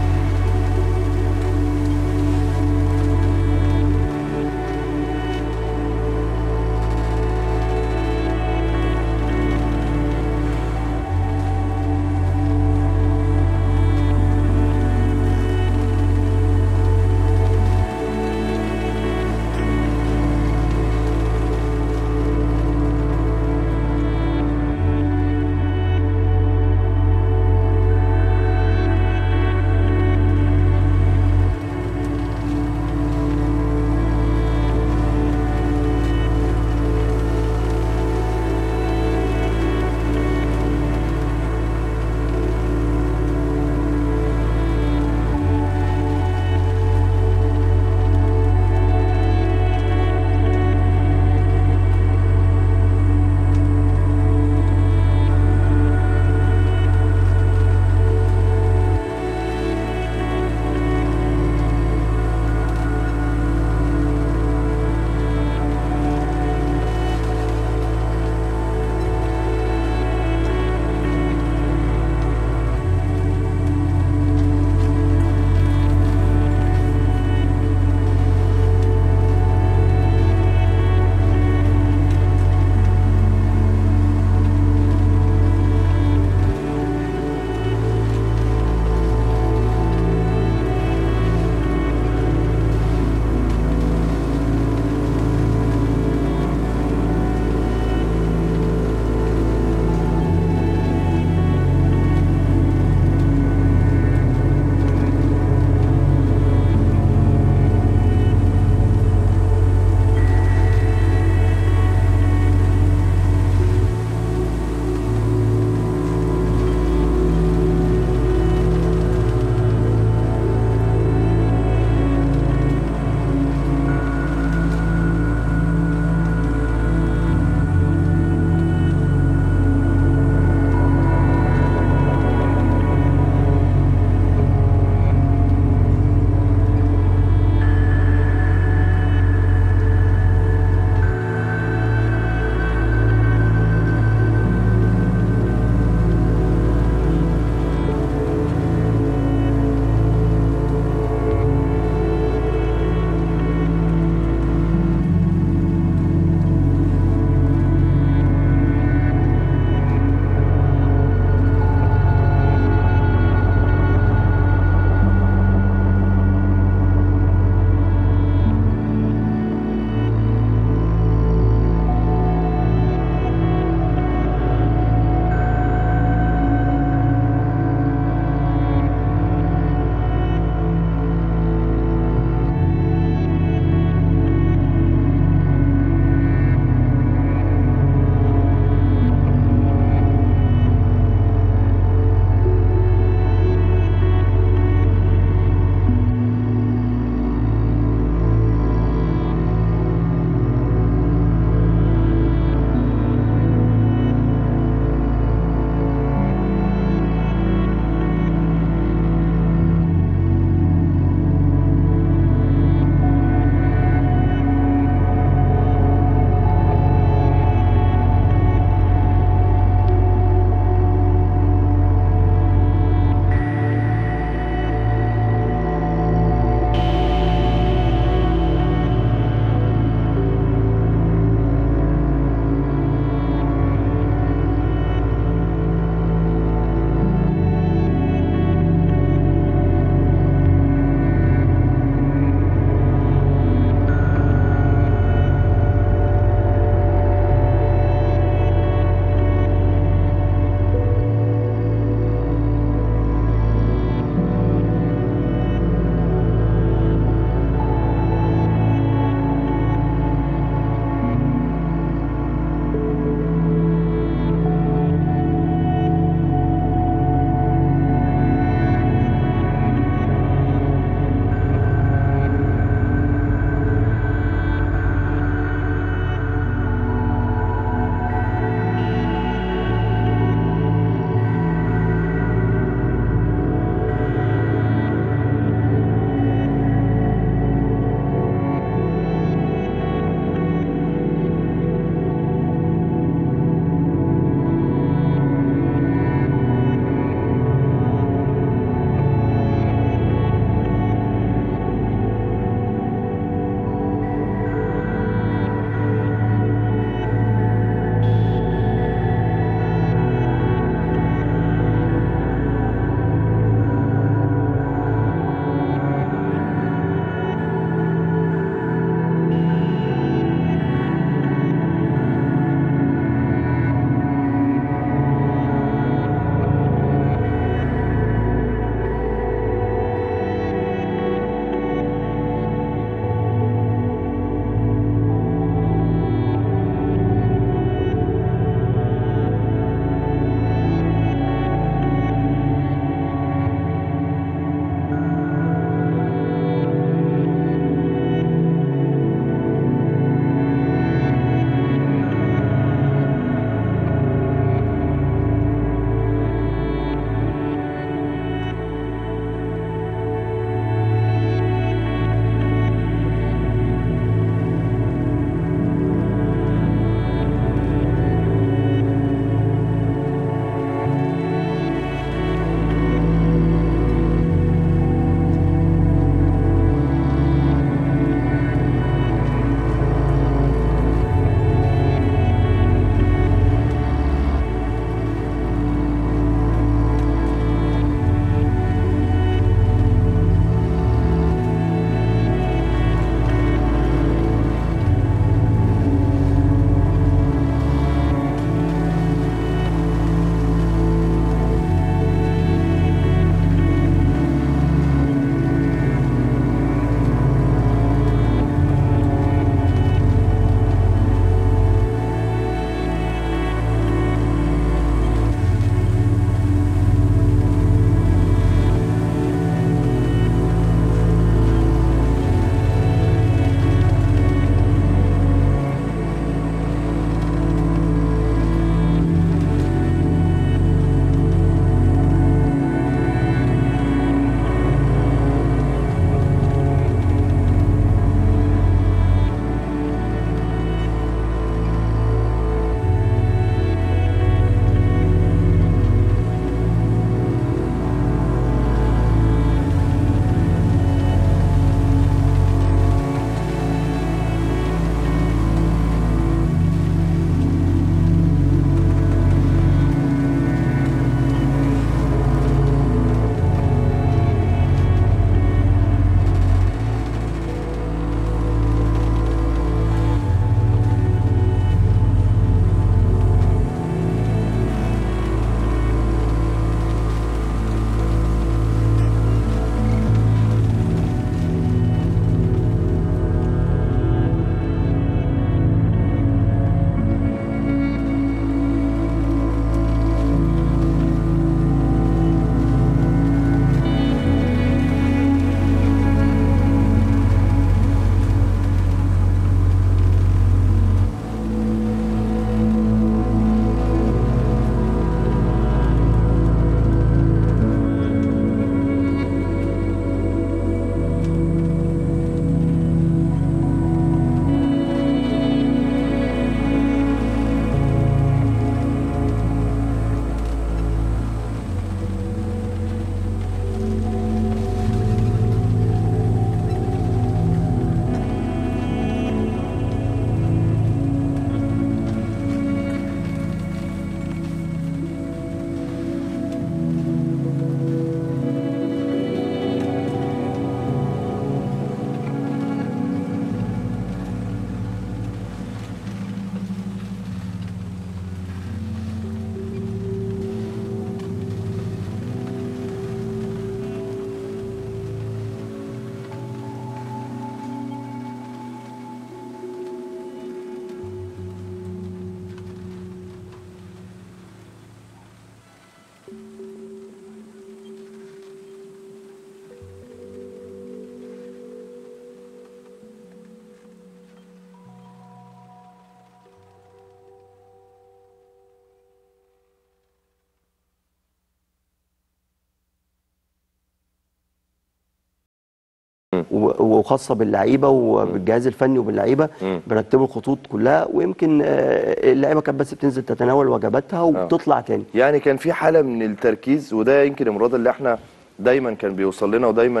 و- وخاصه باللعيبه وبالجهاز الفني وباللعيبه بيرتبوا الخطوط كلها ويمكن آه، اللعيبه كانت بس بتنزل تتناول وجباتها وبتطلع تاني يعني كان في حاله من التركيز وده يمكن المراد اللي احنا دايما كان بيوصل لنا ودايما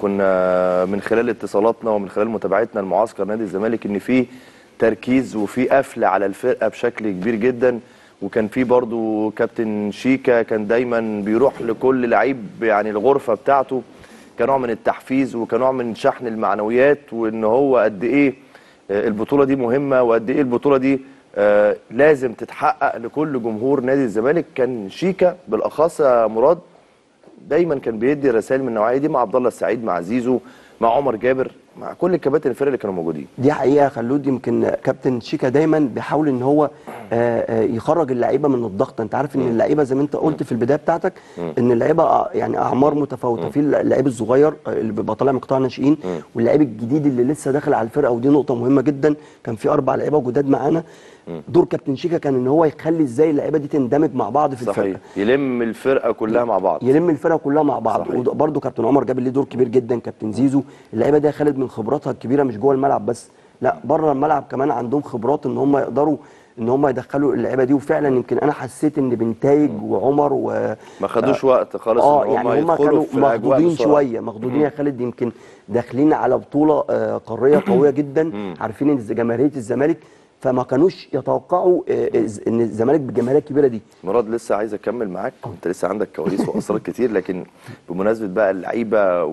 كنا من خلال اتصالاتنا ومن خلال متابعتنا لمعسكر نادي الزمالك ان في تركيز وفي قفل على الفرقه بشكل كبير جدا وكان في برضو كابتن شيكا كان دايما بيروح لكل لعيب يعني الغرفه بتاعته كنوع من التحفيز وكنوع من شحن المعنويات وان هو قد ايه آه، البطوله دي مهمه وقد ايه البطوله دي آه، لازم تتحقق لكل جمهور نادي الزمالك كان شيكا بالاخص يا مراد دايما كان بيدي رسائل من النوعيه دي مع عبد الله السعيد مع زيزو مع عمر جابر مع كل الكباتن الفرق اللي كانوا موجودين دي حقيقه خلود يمكن كابتن شيكا دايما بيحاول ان هو آه، آه، يخرج اللعيبه من الضغط انت عارف ان اللعيبه زي ما انت قلت في البدايه بتاعتك ان اللعيبه آه، يعني اعمار متفاوته في اللعيب الصغير آه، اللي بيبقى طالع من قطاع الناشئين واللعيب الجديد اللي لسه داخل على الفرقه ودي نقطه مهمه جدا كان في اربع لعيبه جداد معانا دور كابتن شيكا كان ان هو يخلي ازاي اللعيبه دي تندمج مع بعض في الفرقه صحيح يلم الفرقه كلها مع بعض يلم الفرقه كلها مع بعض صحيح. وبرده كابتن عمر جاب ليه دور كبير جدا كابتن زيزو اللعيبه دي يا خالد من خبراتها الكبيره مش جوه الملعب بس لا بره الملعب كمان عندهم خبرات ان هم يقدروا ان هم يدخلوا اللعيبه دي وفعلا يمكن انا حسيت ان بنتايج وعمر و ما خدوش وقت خالص اه ان هم يعني هم يدخلوا كانوا في الاجواء مخضوضين بسرعه شويه مخضوضين يا خالد يمكن داخلين على بطوله آه، قاريه قويه جدا عارفين ان جماهيريه الزمالك فما كانوش يتوقعوا آه، إز- ان الزمالك بالجماهيريه الكبيره دي مراد لسه عايز اكمل معاك انت لسه عندك كواليس واسرار كتير لكن بمناسبه بقى اللعيبه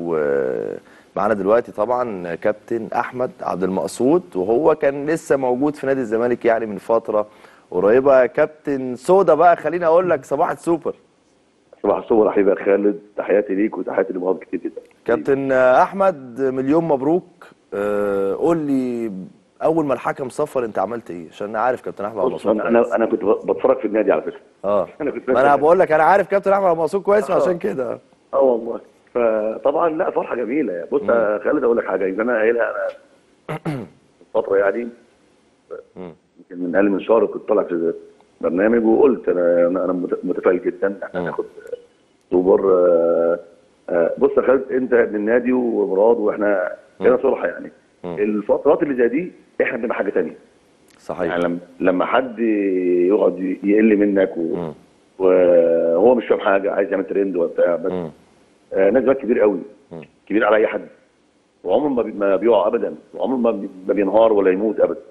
ومعانا دلوقتي طبعا كابتن احمد عبد المقصود وهو كان لسه موجود في نادي الزمالك يعني من فتره قريبه كابتن سودا بقى خليني اقول لك صباح السوبر صباح الصبح رحيب يا خالد تحياتي ليك وتحياتي لمهاب كتير جدا كابتن احمد مليون مبروك آه، قول لي اول ما الحكم صفر انت عملت ايه عشان انا عارف كابتن احمد عبد بص المقصود انا كويس. انا انا كنت بتفرج في النادي على فكره اه أنا كنت ما انا فاكر. بقول لك انا عارف كابتن احمد عبد المقصود كويس آه. عشان كده اه والله فطبعا لا فرحه جميله بص يا خالد اقول لك حاجه يمكن انا قايلها انا فتره يعني يمكن من اقل من شهر كنت طالع في برنامج وقلت انا انا أنا مت- متفائل جدا احنا هناخد سوبر آه، آه، بص يا خالد انت ابن النادي ومراد واحنا هنا صراحه يعني الفترات اللي زي دي احنا بنبقى حاجه ثانيه صحيح يعني لما لما حد يقعد يقل منك و... وهو مش فاهم حاجه عايز يعمل ترند وبتاع بس آه ناس بقى كبير قوي كبير على اي حد وعمره ما, بي... ما بيقع ابدا وعمره ما, بي... ما بينهار ولا يموت ابدا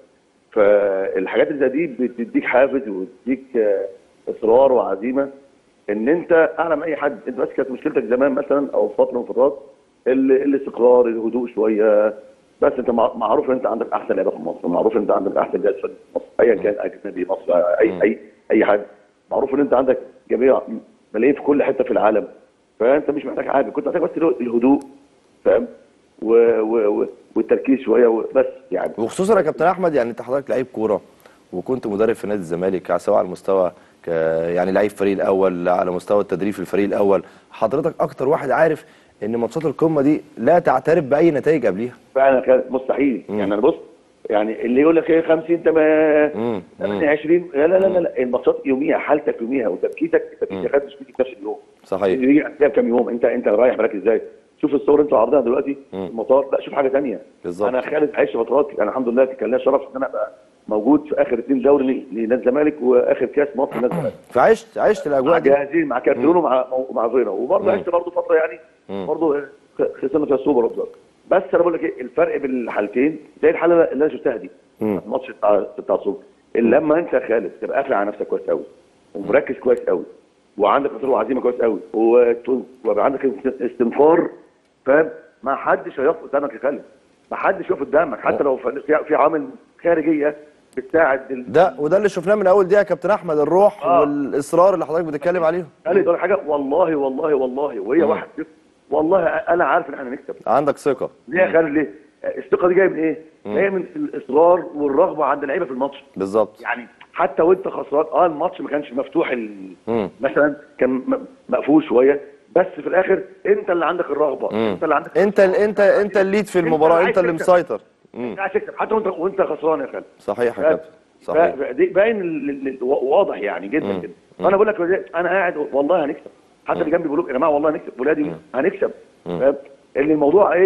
فالحاجات اللي زي دي بتديك حافز وتديك آه اصرار وعزيمه ان انت اعلى من اي حد انت بس كانت مشكلتك زمان مثلا او فتره من فترات ال... الاستقرار الهدوء شويه بس انت مع- معروف ان انت عندك احسن لعيبه في مصر معروف ان انت عندك احسن جهاز فني في مصر ايا كان اجنبي مصر اي اي اي حد معروف ان انت عندك جميع ملايين في كل حته في العالم فانت مش محتاج حاجه كنت محتاج بس الهدوء فاهم و... و... و... والتركيز شويه وبس يعني وخصوصا يا كابتن احمد يعني انت حضرتك لعيب كوره وكنت مدرب في نادي الزمالك سواء على المستوى ك يعني لعيب فريق الاول على مستوى التدريب في الفريق الاول حضرتك اكتر واحد عارف ان ماتشات القمه دي لا تعترف باي نتائج قبليها فعلا كان مستحيل يعني انا بص يعني اللي يقول لك ايه 50 مم. 8 20 لا لا لا لا, لا. الماتشات يوميها حالتك يوميها وتركيزك تركيزك خد مش بيجي في نفس اليوم صحيح يجي قبلها بكام يوم انت انت رايح بالك ازاي شوف الصور انت عارضها دلوقتي في المطار لا شوف حاجه ثانيه بالظبط. انا خالد عايش فترات انا الحمد لله كان ليا شرف ان انا ابقى موجود في اخر اثنين دوري لنادي الزمالك واخر كاس مصر لنادي الزمالك فعشت عشت مع الاجواء دي جاهزين مع كارتيرون ومع مع فيرا وبرضه عشت برضه فتره يعني برضه خسرنا فيها السوبر برضه بس انا بقول لك ايه الفرق بين الحالتين زي الحاله اللي انا شفتها دي الماتش بتاع بتاع السوبر اللي لما انت يا خالد تبقى قافل على نفسك كويس قوي ومركز كويس قوي وعندك اصرار وعزيمه كويس قوي وت- ويبقى عندك استنفار فاهم ما حدش هيقف قدامك يا خالد ما حدش يقف قدامك حتى لو في في عوامل خارجيه بتساعد ال- ده وده اللي شفناه من اول دقيقه يا كابتن احمد الروح آه. والاصرار اللي حضرتك بتتكلم عليهم قال لي دول حاجه والله والله والله وهي واحد صفر والله انا عارف ان احنا هنكسب عندك ثقه ليه يا خالد ليه؟ الثقه دي جايه من ايه؟ جايه من الاصرار والرغبه عند اللعيبه في الماتش بالظبط يعني حتى وانت خسران اه الماتش ما كانش مفتوح ال... مم. مثلا كان م- مقفول شويه بس في الاخر انت اللي عندك الرغبه انت اللي عندك انت ال انت انت الليد في المباراه عايز انت اللي تكسب. مسيطر مم. انت عايز تكسب حتى وانت وانت خسران يا خالد صحيح يا كابتن ف- صحيح ف- دي باين ال- ال- ال- واضح يعني جدا جدا فانا بقول لك انا قاعد والله هنكسب حتى اللي جنبي بيقولوا يا جماعه والله هنكسب ولادي هنكسب فاهم؟ ان الموضوع ايه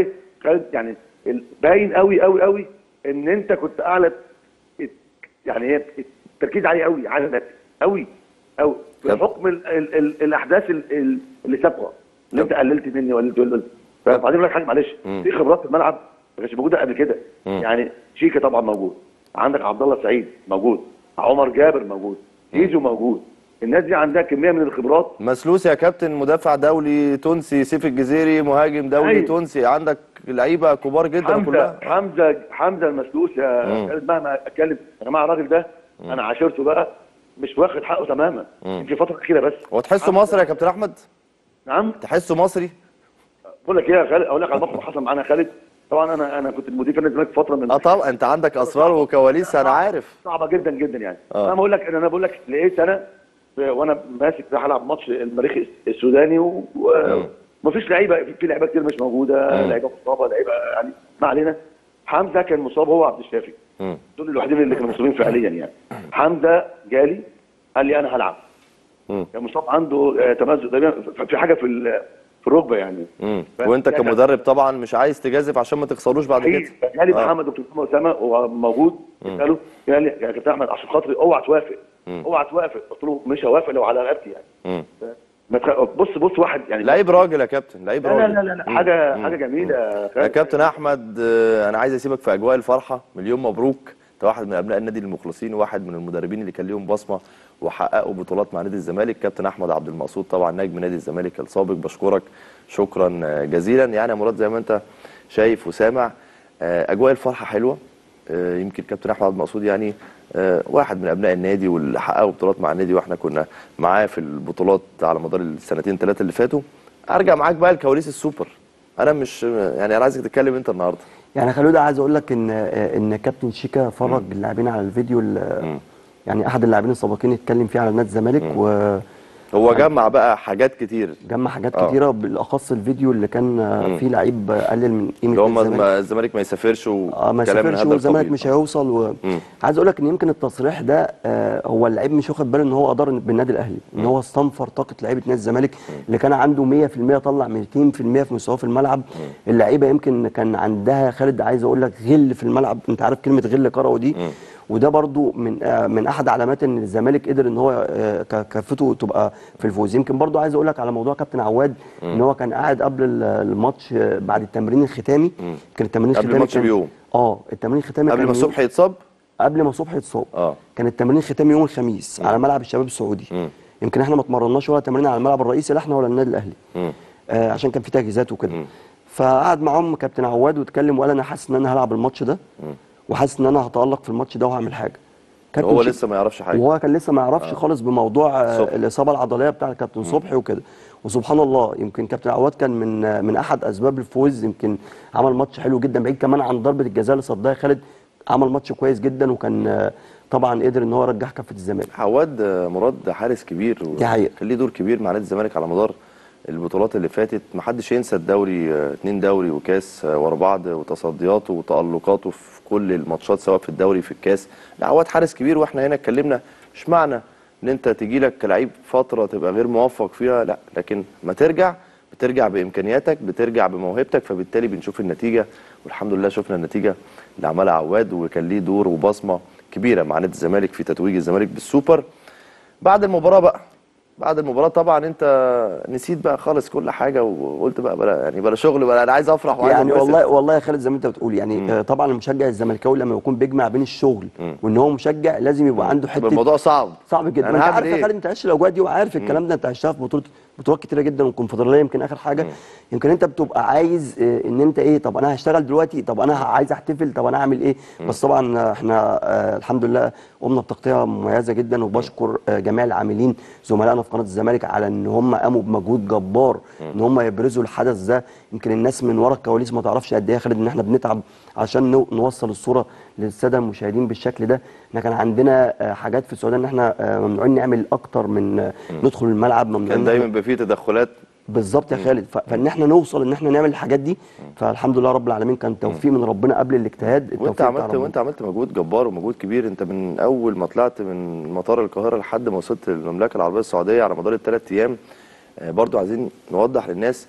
خالد يعني ال- باين قوي قوي قوي ان انت كنت اعلى ات- يعني هي التركيز عالي قوي على قوي قوي طب- بحكم ال ال ال الاحداث ال ال اللي سابقه اللي انت قللت مني وقللت قللت فبعدين اقول لك حاجه معلش في خبرات في الملعب ما كانتش موجوده قبل كده يعني شيكا طبعا موجود عندك عبد الله سعيد موجود عمر جابر موجود زيزو موجود الناس دي عندها كميه من الخبرات مسلوس يا كابتن مدافع دولي تونسي سيف الجزيري مهاجم دولي أيوة. تونسي عندك لعيبه كبار جدا حمزه كلها حمزه حمزه المسلوس يا خالد مهما اتكلم يا جماعه الراجل ده انا عاشرته بقى مش واخد حقه تماما يمكن فتره كده بس هو تحسه مصري يا كابتن احمد نعم تحسه مصري بقول لك ايه يا خالد اقول لك على موقف حصل معانا يا خالد طبعا انا انا كنت مدير فني الزمالك فتره من اه طبعا انت عندك اسرار وكواليس انا عارف صعبه جدا جدا يعني آه. انا بقول لك انا بقول لك لقيت انا وانا ماسك رايح العب ماتش المريخ السوداني و- و- ومفيش لعيبه في لعيبه كتير مش موجوده لعيبه مصابه لعيبه يعني ما علينا حمزه كان مصاب هو عبد الشافي مم. دول الوحيدين اللي كانوا مصابين فعليا يعني حمزه جالي قال لي انا هلعب مم. كان مصاب عنده آه، تمزق تقريبا في- في حاجه في ال- في الركبه يعني مم. ف- وانت يعني كمدرب طبعا مش عايز تجازف عشان ما تخسروش بعد كده صحيح جالي آه. محمد دكتور محمد اسامه هو موجود قال له قال لي يا كابتن احمد عشان خاطري اوعى توافق اوعى توافق قلت له مش هوافق لو على رقبتي يعني مم. ما تخ... بص بص واحد يعني لعيب راجل يا كابتن لعيب لا راجل لا لا, لا. حاجه حاجه جميله يا يا خالد. كابتن احمد آه، انا عايز اسيبك في اجواء الفرحه مليون مبروك انت واحد من ابناء النادي المخلصين وواحد من المدربين اللي كان ليهم بصمه وحققوا بطولات مع نادي الزمالك كابتن احمد عبد المقصود طبعا نجم نادي الزمالك السابق بشكرك شكرا آه، جزيلا يعني يا مراد زي ما انت شايف وسامع آه، اجواء الفرحه حلوه آه، يمكن كابتن احمد عبد المقصود يعني آه، واحد من ابناء النادي واللي حققوا بطولات مع النادي واحنا كنا معاه في البطولات على مدار السنتين ثلاثه اللي فاتوا ارجع معاك بقى لكواليس السوبر انا مش يعني انا عايزك تتكلم انت النهارده يعني خلود عايز اقول لك ان ان كابتن شيكا فرج اللاعبين على الفيديو ال- يعني احد اللاعبين السابقين اتكلم فيه على نادي الزمالك وجمع هو جمع بقى حاجات كتير حاجات آه. كتيره بالاخص الفيديو اللي كان فيه لعيب قلل من قيمه اللي هم نادي الزمالك. ما- الزمالك ما يسافرش اه ما وكلام من سافرش هذا والزمالك القبيل. مش هيوصل و... عايز اقول لك ان يمكن التصريح ده آه هو اللعيب مش واخد باله ان هو ادار بالنادي الاهلي ان هو استنفر طاقه لعيبه نادي الزمالك اللي كان عنده 100% طلع 200% في مستواه في الملعب اللعيبه يمكن كان عندها خالد عايز اقول لك غل في الملعب انت عارف كلمه غل كروي دي وده برضو من آه من احد علامات ان الزمالك قدر ان هو آه ك- كفته تبقى في الفوز يمكن برضو عايز اقول لك على موضوع كابتن عواد ان هو كان قاعد قبل ال- الماتش آه، بعد التمرين الختامي كان التمرين قبل الختامي الماتش كان- بيوم. اه التمرين الختامي قبل كان ما يوم- صبحي يتصاب قبل ما صبحي يتصاب اه كان التمرين الختامي يوم الخميس على ملعب الشباب السعودي يمكن احنا ما اتمرناش ولا تمرين على الملعب الرئيسي لا احنا ولا النادي الاهلي آه عشان كان في تجهيزات وكده فقعد معاهم كابتن عواد واتكلم وقال انا حاسس ان انا هلعب الماتش ده وحاسس ان انا هتالق في الماتش ده وهعمل حاجه كابتن هو شيك- لسه ما يعرفش حاجه وهو كان لسه ما يعرفش خالص بموضوع آه، صبحي. الاصابه العضليه بتاع كابتن صبحي وكده وسبحان الله يمكن كابتن عواد كان من آه، من احد اسباب الفوز يمكن عمل ماتش حلو جدا بعيد كمان عن ضربه الجزاء اللي صدها خالد عمل ماتش كويس جدا وكان آه، طبعا قدر ان هو يرجع كفه الزمالك عواد آه، مراد حارس كبير و- دي حقيقة. كان ليه دور كبير مع نادي الزمالك على مدار البطولات اللي فاتت محدش ينسى الدوري آه، اتنين دوري وكاس آه، ورا بعض وتصدياته وتألقاته في كل الماتشات سواء في الدوري في الكاس لا عواد حارس كبير واحنا هنا اتكلمنا مش معنى ان انت تيجي لك كلاعب فتره تبقى غير موفق فيها لا لكن ما ترجع بترجع بامكانياتك بترجع بموهبتك فبالتالي بنشوف النتيجه والحمد لله شفنا النتيجه اللي عملها عواد وكان ليه دور وبصمه كبيره مع نادي الزمالك في تتويج الزمالك بالسوبر بعد المباراه بقى بعد المباراه طبعا انت نسيت بقى خالص كل حاجه وقلت بقى بلا يعني بلا شغل بلا انا عايز افرح وعايز يعني أنبسط. والله والله يا خالد زي ما انت بتقول يعني آه، طبعا المشجع الزملكاوي لما يكون بيجمع بين الشغل وان هو مشجع لازم يبقى عنده طب حته الموضوع صعب صعب جدا أنا ما انت هعمل عارف يا إيه؟ خالد انت عشت الاجواء دي وعارف الكلام ده انت عشتها في بطوله بطولات كتيره جدا والكونفدراليه يمكن اخر حاجه يمكن انت بتبقى عايز اه، ان انت ايه طب انا هشتغل دلوقتي طب انا عايز احتفل طب انا اعمل ايه بس طبعا اه، احنا اه، الحمد لله قمنا بتغطيه مميزه جدا وبشكر اه، جميع العاملين زملائنا في قناه الزمالك على ان هم قاموا بمجهود جبار ان هم يبرزوا الحدث ده يمكن الناس من ورا الكواليس ما تعرفش قد ايه يا خالد ان احنا بنتعب عشان نو- نوصل الصوره للساده المشاهدين بالشكل ده احنا كان عندنا اه، حاجات في السعوديه ان احنا اه، ممنوعين نعمل اكتر من اه، ندخل الملعب ممنوعين كان نعمل- دايما بيبقى فيه تدخلات بالظبط يا خالد ف- فان احنا نوصل ان احنا نعمل الحاجات دي فالحمد لله رب العالمين كان توفيق من ربنا قبل الاجتهاد وانت التوفيق بتاع عملت ربنا. وانت عملت مجهود جبار ومجهود كبير انت من اول ما طلعت من مطار القاهره لحد ما وصلت المملكه العربيه السعوديه على مدار الثلاث ايام آه، برضو عايزين نوضح للناس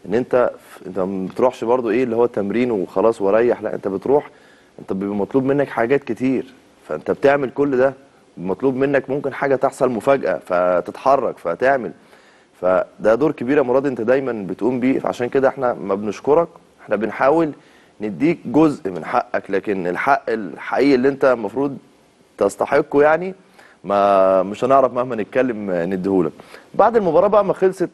ان انت انت ما بتروحش برضو ايه اللي هو تمرين وخلاص واريح لا انت بتروح انت بيبقى مطلوب منك حاجات كتير فانت بتعمل كل ده مطلوب منك ممكن حاجه تحصل مفاجاه فتتحرك فتعمل فده دور كبير يا مراد انت دايما بتقوم بيه فعشان كده احنا ما بنشكرك احنا بنحاول نديك جزء من حقك لكن الحق الحقيقي اللي انت المفروض تستحقه يعني ما مش هنعرف مهما نتكلم نديهولك بعد المباراه بقى ما خلصت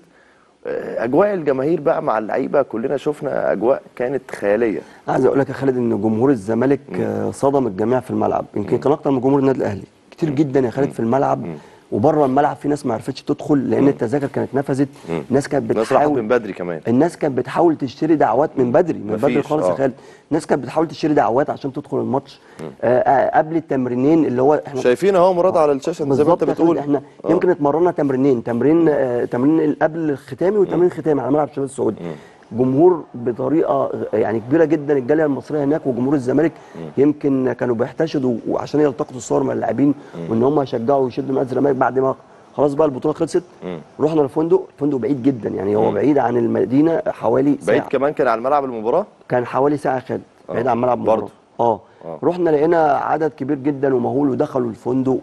اه، اجواء الجماهير بقى مع اللعيبه كلنا شفنا اجواء كانت خياليه عايز اقول لك يا خالد ان جمهور الزمالك آه، صدم الجميع في الملعب يمكن كان اكتر من جمهور النادي الاهلي كتير جدا يا خالد في الملعب وبره الملعب في ناس ما عرفتش تدخل لان التذاكر كانت نفذت ناس كانت الناس راحت من بتحاول بدري كمان الناس كانت بتحاول تشتري دعوات من بدري من بدري مفيش، خالص يا آه. خالد الناس كانت بتحاول تشتري دعوات عشان تدخل الماتش آه آه قبل التمرينين اللي هو احنا شايفين اهو مراد على الشاشه زي ما انت بالظبط يا خالد، بتقول احنا آه. يمكن اتمرنا تمرينين تمرين آه تمرين قبل الختامي وتمرين ختامي على ملعب الشباب السعودي جمهور بطريقه غ- يعني كبيره جدا الجاليه المصريه هناك وجمهور الزمالك يمكن كانوا بيحتشدوا وعشان يلتقطوا الصور مع اللاعبين وان هم يشجعوا ويشدوا من الزمالك بعد ما خلاص بقى البطوله خلصت رحنا الفندق الفندق بعيد جدا يعني هو بعيد عن المدينه حوالي ساعه بعيد كمان كان على ملعب المباراه كان حوالي ساعه خالد بعيد عن ملعب برضه. المباراه اه آه. رحنا لقينا عدد كبير جدا ومهول ودخلوا الفندق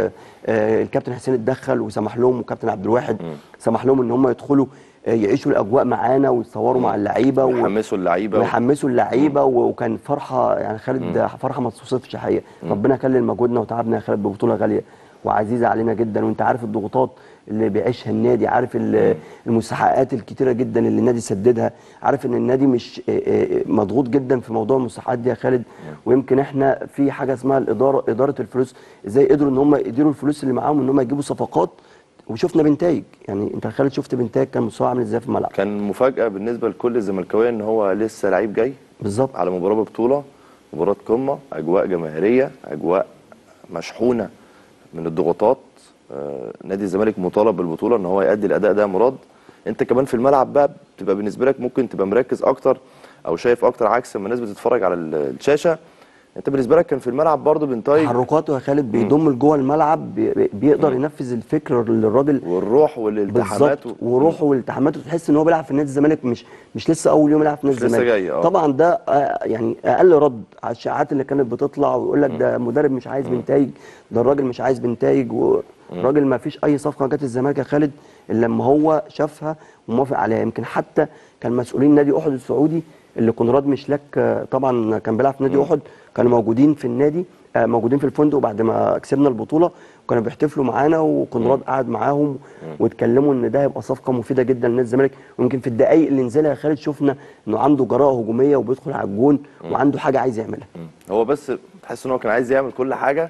والكابتن حسين اتدخل وسمح لهم وكابتن عبد الواحد سمح لهم ان هم يدخلوا آه، يعيشوا الاجواء معانا ويتصوروا مع اللعيبه و- ويحمسوا اللعيبه و... ويحمسوا اللعيبه و- وكان فرحه يعني خالد فرحه ما توصفش حقيقه ربنا كلل مجهودنا وتعبنا يا خالد ببطوله غاليه وعزيزه علينا جدا وانت عارف الضغوطات اللي بيعيشها النادي عارف ال- المستحقات الكتيره جدا اللي النادي سددها عارف ان النادي مش آه، آه، مضغوط جدا في موضوع المستحقات دي يا خالد ويمكن احنا في حاجه اسمها الاداره اداره الفلوس ازاي قدروا ان هم يديروا الفلوس اللي معاهم ان هم يجيبوا صفقات وشفنا بنتائج يعني انت يا خالد شفت بنتائج كان مستوى عامل ازاي في الملعب كان مفاجاه بالنسبه لكل الزملكاويه ان هو لسه لعيب جاي بالظبط على مباراه ببطوله مباراه قمه اجواء جماهيريه اجواء مشحونه من الضغوطات آه، نادي الزمالك مطالب بالبطوله ان هو يؤدي الاداء ده يا مراد انت كمان في الملعب بقى بتبقى بالنسبه لك ممكن تبقى مركز اكتر او شايف اكتر عكس ما الناس بتتفرج على ال- الشاشه انت بالنسبه لك كان في الملعب برضه بنتايج تحركاته يا خالد بيضم لجوه الملعب بي- بي- بيقدر ينفذ الفكر اللي الراجل والروح والالتحامات بالظبط وروحه والتحاماته تحس ان هو بيلعب في نادي الزمالك مش مش لسه اول يوم يلعب في نادي مش لسه الزمالك جاي، آه. طبعا ده آه، يعني اقل رد على الشائعات اللي كانت بتطلع ويقول لك ده مدرب مش عايز بنتايج ده الراجل مش عايز بنتايج والراجل ما فيش اي صفقه جت الزمالك يا خالد الا لما هو شافها وموافق عليها يمكن حتى كان مسؤولين نادي احد السعودي اللي كونراد مشلاك آه، طبعا كان بيلعب في نادي احد كانوا موجودين في النادي آه، موجودين في الفندق بعد ما كسبنا البطوله وكانوا بيحتفلوا معانا وكونراد قعد معاهم واتكلموا ان ده هيبقى صفقه مفيده جدا لنادي الزمالك ويمكن في الدقائق اللي نزلها يا خالد شفنا انه عنده جراءه هجوميه وبيدخل على الجون وعنده حاجه عايز يعملها هو بس تحس ان هو كان عايز يعمل كل حاجه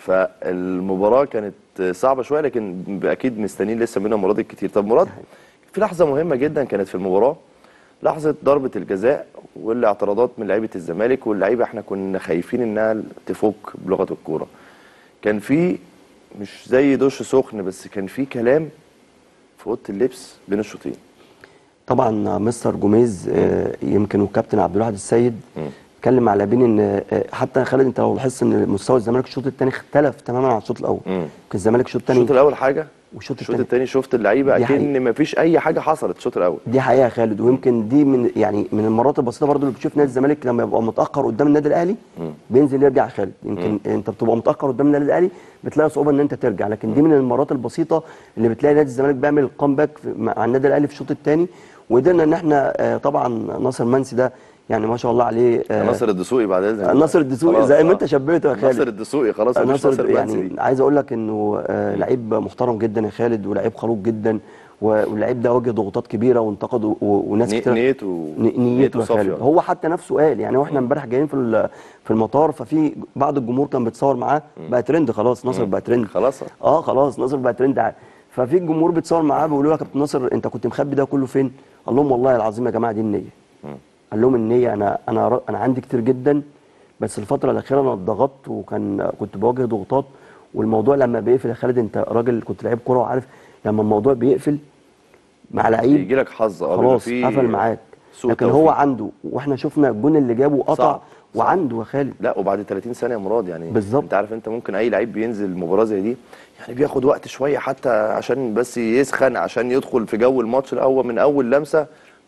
فالمباراه كانت صعبه شويه لكن اكيد مستنيين لسه منها مراد كتير طب مراد في لحظه مهمه جدا كانت في المباراه لحظه ضربه الجزاء والاعتراضات من لعيبه الزمالك واللعيبه احنا كنا خايفين انها تفك بلغه الكوره كان في مش زي دش سخن بس كان في كلام في اوضه اللبس بين الشوطين طبعا مستر جوميز آه، يمكن والكابتن عبد الواحد السيد اتكلم مع لاعبين ان آه، حتى يا خالد انت لو لاحظت ان مستوى الزمالك الشوط الثاني اختلف تماما عن الشوط الاول مم. كان الزمالك الشوط الثاني الشوط الاول حاجه والشوط الشوط الثاني الثاني شفت اللعيبه دي حقيقة. اكن مفيش اي حاجه حصلت الشوط الاول دي حقيقه يا خالد ويمكن دي من يعني من المرات البسيطه برضو اللي بتشوف نادي الزمالك لما يبقى متاخر قدام النادي الاهلي بينزل يرجع يا خالد يمكن انت بتبقى متاخر قدام النادي الاهلي بتلاقي صعوبه ان انت ترجع لكن دي من المرات البسيطه اللي بتلاقي نادي الزمالك بيعمل كومباك مع النادي الاهلي في الشوط الثاني وقدرنا ان احنا آه، طبعا ناصر منسي ده يعني ما شاء الله عليه آه، ناصر الدسوقي بعد اذنك ناصر الدسوقي خلاص، زي ما آه. انت شبهته يا خالد ناصر الدسوقي خلاص مفيش ناصر ناصر يعني منسي دي. عايز اقول لك انه آه لعيب محترم جدا يا خالد ولعيب خلوق جدا و- واللعيب ده واجه ضغوطات كبيره وانتقد و- وناس ني- كتير نيته ن- نيته نيته يا خالد صافية. هو حتى نفسه قال يعني واحنا امبارح جايين في ال- في المطار ففي بعض الجمهور كان بيتصور معاه بقى ترند خلاص ناصر بقى ترند خلاص. اه خلاص ناصر بقى ترند ع- ففي الجمهور بيتصور معاه بيقولوا له يا كابتن ناصر انت كنت مخبي ده كله فين؟ قال لهم والله العظيم يا جماعه دي النيه قال لهم النيه انا انا ر- انا عندي كتير جدا بس الفتره الاخيره انا اتضغطت وكان كنت بواجه ضغوطات والموضوع لما بيقفل يا خالد انت راجل كنت لعيب كوره وعارف لما الموضوع بيقفل مع لعيب بيجي لك حظ اه بيبقى خلاص فيه قفل معاك سوء لكن توفيق. هو عنده واحنا شفنا الجون اللي جابه قطع صعب، صعب. وعنده يا خالد لا وبعد 30 ثانيه يا مراد يعني بالظبط. انت عارف انت ممكن اي لعيب بينزل مباراه زي دي يعني بياخد وقت شويه حتى عشان بس يسخن عشان يدخل في جو الماتش لا هو من اول لمسه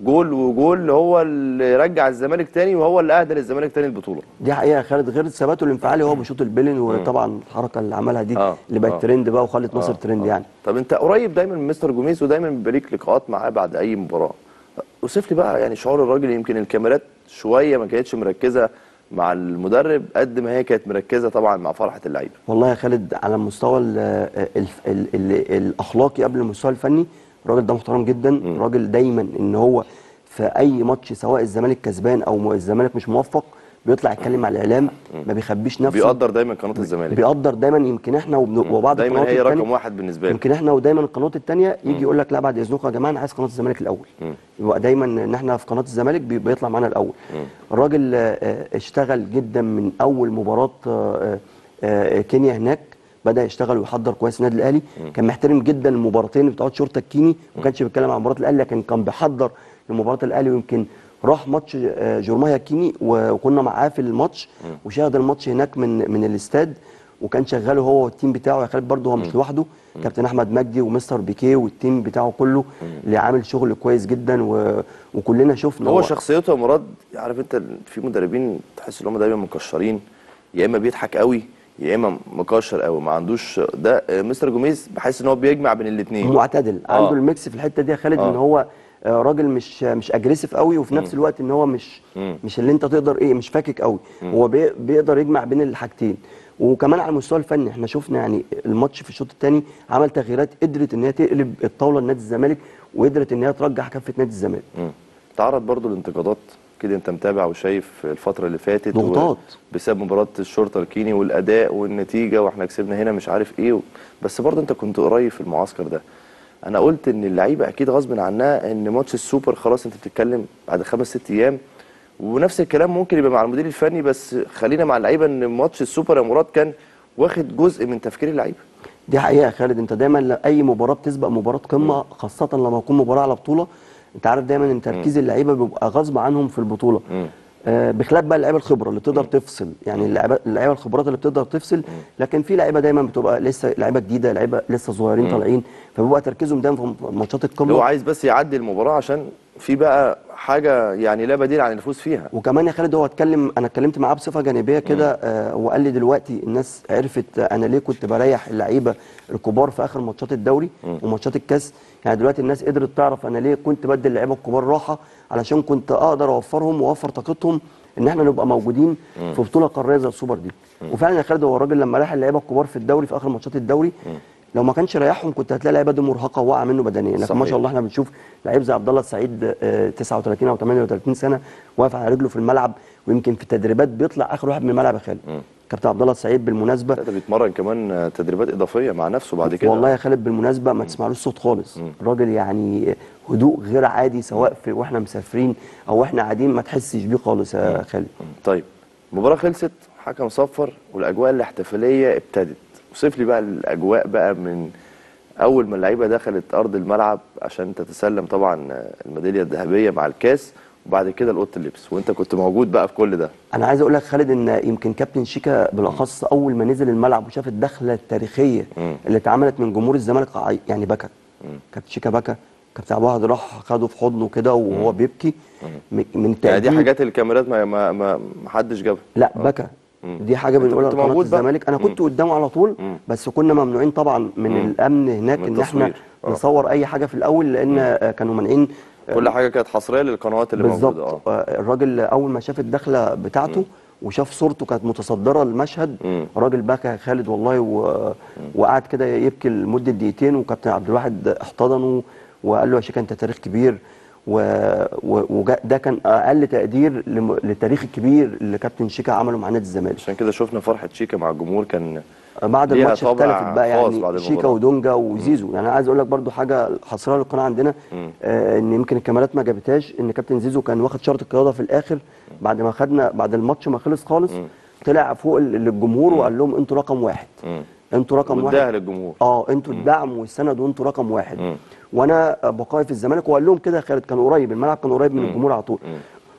جول وجول هو اللي رجع الزمالك تاني وهو اللي اهدى للزمالك تاني البطوله دي حقيقه يا خالد غير ثباته الانفعالي هو بيشوط البلن وطبعا الحركه اللي عملها دي آه، اللي بقت آه. ترند بقى وخلت مصر ترند يعني طب انت قريب دايما من مستر جوميز ودايما بيبقى ليك لقاءات معاه بعد اي مباراه اوصف لي بقى يعني شعور الراجل يمكن الكاميرات شويه ما كانتش مركزه مع المدرب قد ما هي كانت مركزه طبعا مع فرحه اللعيبه والله يا خالد على المستوى ال ال ال ال الاخلاقي قبل المستوى الفني الراجل ده محترم جدا راجل دايما ان هو في اي ماتش سواء الزمالك كسبان او الزمالك مش موفق بيطلع يتكلم على الاعلام ما بيخبيش نفسه بيقدر دايما قناه الزمالك بيقدر دايما يمكن احنا وبن- وبعض دايما القنوات هي التانية رقم واحد بالنسبه لي يمكن احنا ودايما القنوات الثانيه يجي يقول لك لا بعد اذنكم يا جماعه انا عايز قناه الزمالك الاول يبقى دايما ان احنا في قناه الزمالك بي- بيطلع معانا الاول الراجل آه، آه، اشتغل جدا من اول مباراه آه، آه، كينيا هناك بدا يشتغل ويحضر كويس النادي الاهلي كان محترم جدا المباراتين بتوع شرطه الكيني ما كانش بيتكلم عن مباراه الاهلي لكن كان بيحضر لمباراه الاهلي ويمكن راح ماتش آه، جورماهيا كيني و- وكنا معاه في الماتش وشاهد الماتش هناك من من الاستاد وكان شغال هو والتيم بتاعه يا خالد برضه هو مش لوحده كابتن احمد مجدي ومستر بيكيه والتيم بتاعه كله اللي عامل شغل كويس جدا و... وكلنا شفنا هو شخصيته يا مراد عارف انت في مدربين تحس ان هم دايما مكشرين يا اما بيضحك قوي يا اما مكشر قوي ما عندوش ده آه، مستر جوميز بحس ان هو بيجمع بين الاثنين معتدل آه. عنده الميكس في الحته دي يا خالد آه. ان هو آه، راجل مش مش اجريسيف قوي وفي نفس الوقت ان هو مش مش اللي انت تقدر ايه مش فاكك قوي هو بي بيقدر يجمع بين الحاجتين وكمان على المستوى الفني احنا شفنا يعني الماتش في الشوط الثاني عمل تغييرات قدرت ان هي تقلب الطاوله لنادي الزمالك وقدرت ان هي ترجح كفه نادي الزمالك تعرض برضو لانتقادات كده انت متابع وشايف الفتره اللي فاتت ضغوطات. بسبب مباراه الشرطه الكيني والاداء والنتيجه واحنا كسبنا هنا مش عارف ايه و... بس برضو انت كنت قريب في المعسكر ده انا قلت ان اللعيبه اكيد غصب عنها ان ماتش السوبر خلاص انت بتتكلم بعد خمس ست ايام ونفس الكلام ممكن يبقى مع المدير الفني بس خلينا مع اللعيبه ان ماتش السوبر يا مراد كان واخد جزء من تفكير اللعيبه دي حقيقه يا خالد انت دايما ل- اي مباراه بتسبق مباراه قمه خاصه لما يكون مباراه على بطوله انت عارف دايما ان تركيز اللعيبه بيبقى غصب عنهم في البطوله آه بخلاف بقى اللعيبه الخبره اللي تقدر تفصل يعني اللعيبه اللعيبه الخبرات اللي بتقدر تفصل لكن في لعيبه دايما بتبقى لسه لعيبه جديده لعيبه لسه صغيرين طالعين فبيبقى تركيزهم دايما في ماتشات اللي هو القمه عايز بس يعدي المباراه عشان في بقى حاجه يعني لا بديل عن الفوز فيها وكمان يا خالد هو اتكلم انا اتكلمت معاه بصفه جانبيه كده آه وقال لي دلوقتي الناس عرفت آه، انا ليه كنت بريح اللعيبه الكبار في اخر ماتشات الدوري وماتشات الكاس يعني دلوقتي الناس قدرت تعرف انا ليه كنت بدي اللعيبه الكبار راحه علشان كنت اقدر اوفرهم واوفر طاقتهم ان احنا نبقى موجودين في بطوله قاريه زي السوبر دي وفعلا يا خالد هو الراجل لما ريح اللعيبه الكبار في الدوري في اخر ماتشات الدوري لو ما كانش ريحهم كنت هتلاقي اللعيبه دي مرهقه وواقعه منه بدنيا لكن ما صحيح. شاء الله احنا بنشوف لعيب زي عبد الله السعيد آه، 39 او 38 سنه واقف على رجله في الملعب ويمكن في التدريبات بيطلع اخر واحد من الملعب يا خالد كابتن عبد الله السعيد بالمناسبه لا ده بيتمرن كمان تدريبات اضافيه مع نفسه بعد كده والله يا خالد بالمناسبه ما تسمعلوش صوت خالص الراجل يعني هدوء غير عادي سواء في واحنا مسافرين او واحنا قاعدين ما تحسش بيه خالص يا خالد طيب المباراه خلصت حكم صفر والاجواء الاحتفاليه ابتدت وصف لي بقى الاجواء بقى من اول ما اللعيبه دخلت ارض الملعب عشان تتسلم طبعا الميداليه الذهبيه مع الكاس وبعد كده لاوضه اللبس وانت كنت موجود بقى في كل ده انا عايز اقول لك خالد ان يمكن كابتن شيكا بالاخص اول ما نزل الملعب وشاف الدخله التاريخيه اللي اتعملت من جمهور الزمالك عي- يعني بكى كابتن شيكا بكى كابتن عبد الواحد راح خده في حضنه كده وهو بيبكي م- من يعني تأديب دي حاجات الكاميرات ما ما ما ما حدش جابها لا بكى دي حاجه أنت بنقولها كنت لقناه موجود بقى؟ الزمالك انا كنت قدامه على طول بس كنا ممنوعين طبعا من الامن هناك من ان احنا التصوير. آه. نصور اي حاجه في الاول لان آه، كانوا مانعين آه، كل حاجه كانت حصريه للقنوات اللي بالظبط موجوده اه آه، الراجل اول ما شاف الدخله بتاعته وشاف صورته كانت متصدره المشهد الراجل بكى يا خالد والله و... وقعد كده يبكي لمده دقيقتين وكابتن عبد الواحد احتضنه وقال له يا شيخ انت تاريخ كبير و... و... وده كان اقل تقدير لم... للتاريخ الكبير اللي كابتن شيكا عمله مع نادي الزمالك عشان كده شفنا فرحه شيكا مع الجمهور كان بعد ليها الماتش طابع اختلفت بقى خاص بعد يعني شيكا المباراة. ودونجا وزيزو يعني انا عايز اقول لك برضو حاجه حصريه للقناه عندنا آه ان يمكن الكاميرات ما جابتهاش ان كابتن زيزو كان واخد شرط القياده في الاخر بعد ما خدنا بعد الماتش ما خلص خالص طلع فوق ال- للجمهور وقال لهم انتوا رقم واحد انتوا رقم واداها واحد للجمهور اه انتوا الدعم والسند وانتوا رقم واحد وانا بقائي في الزمالك وقال لهم كده يا خالد كان قريب الملعب كان قريب من الجمهور على طول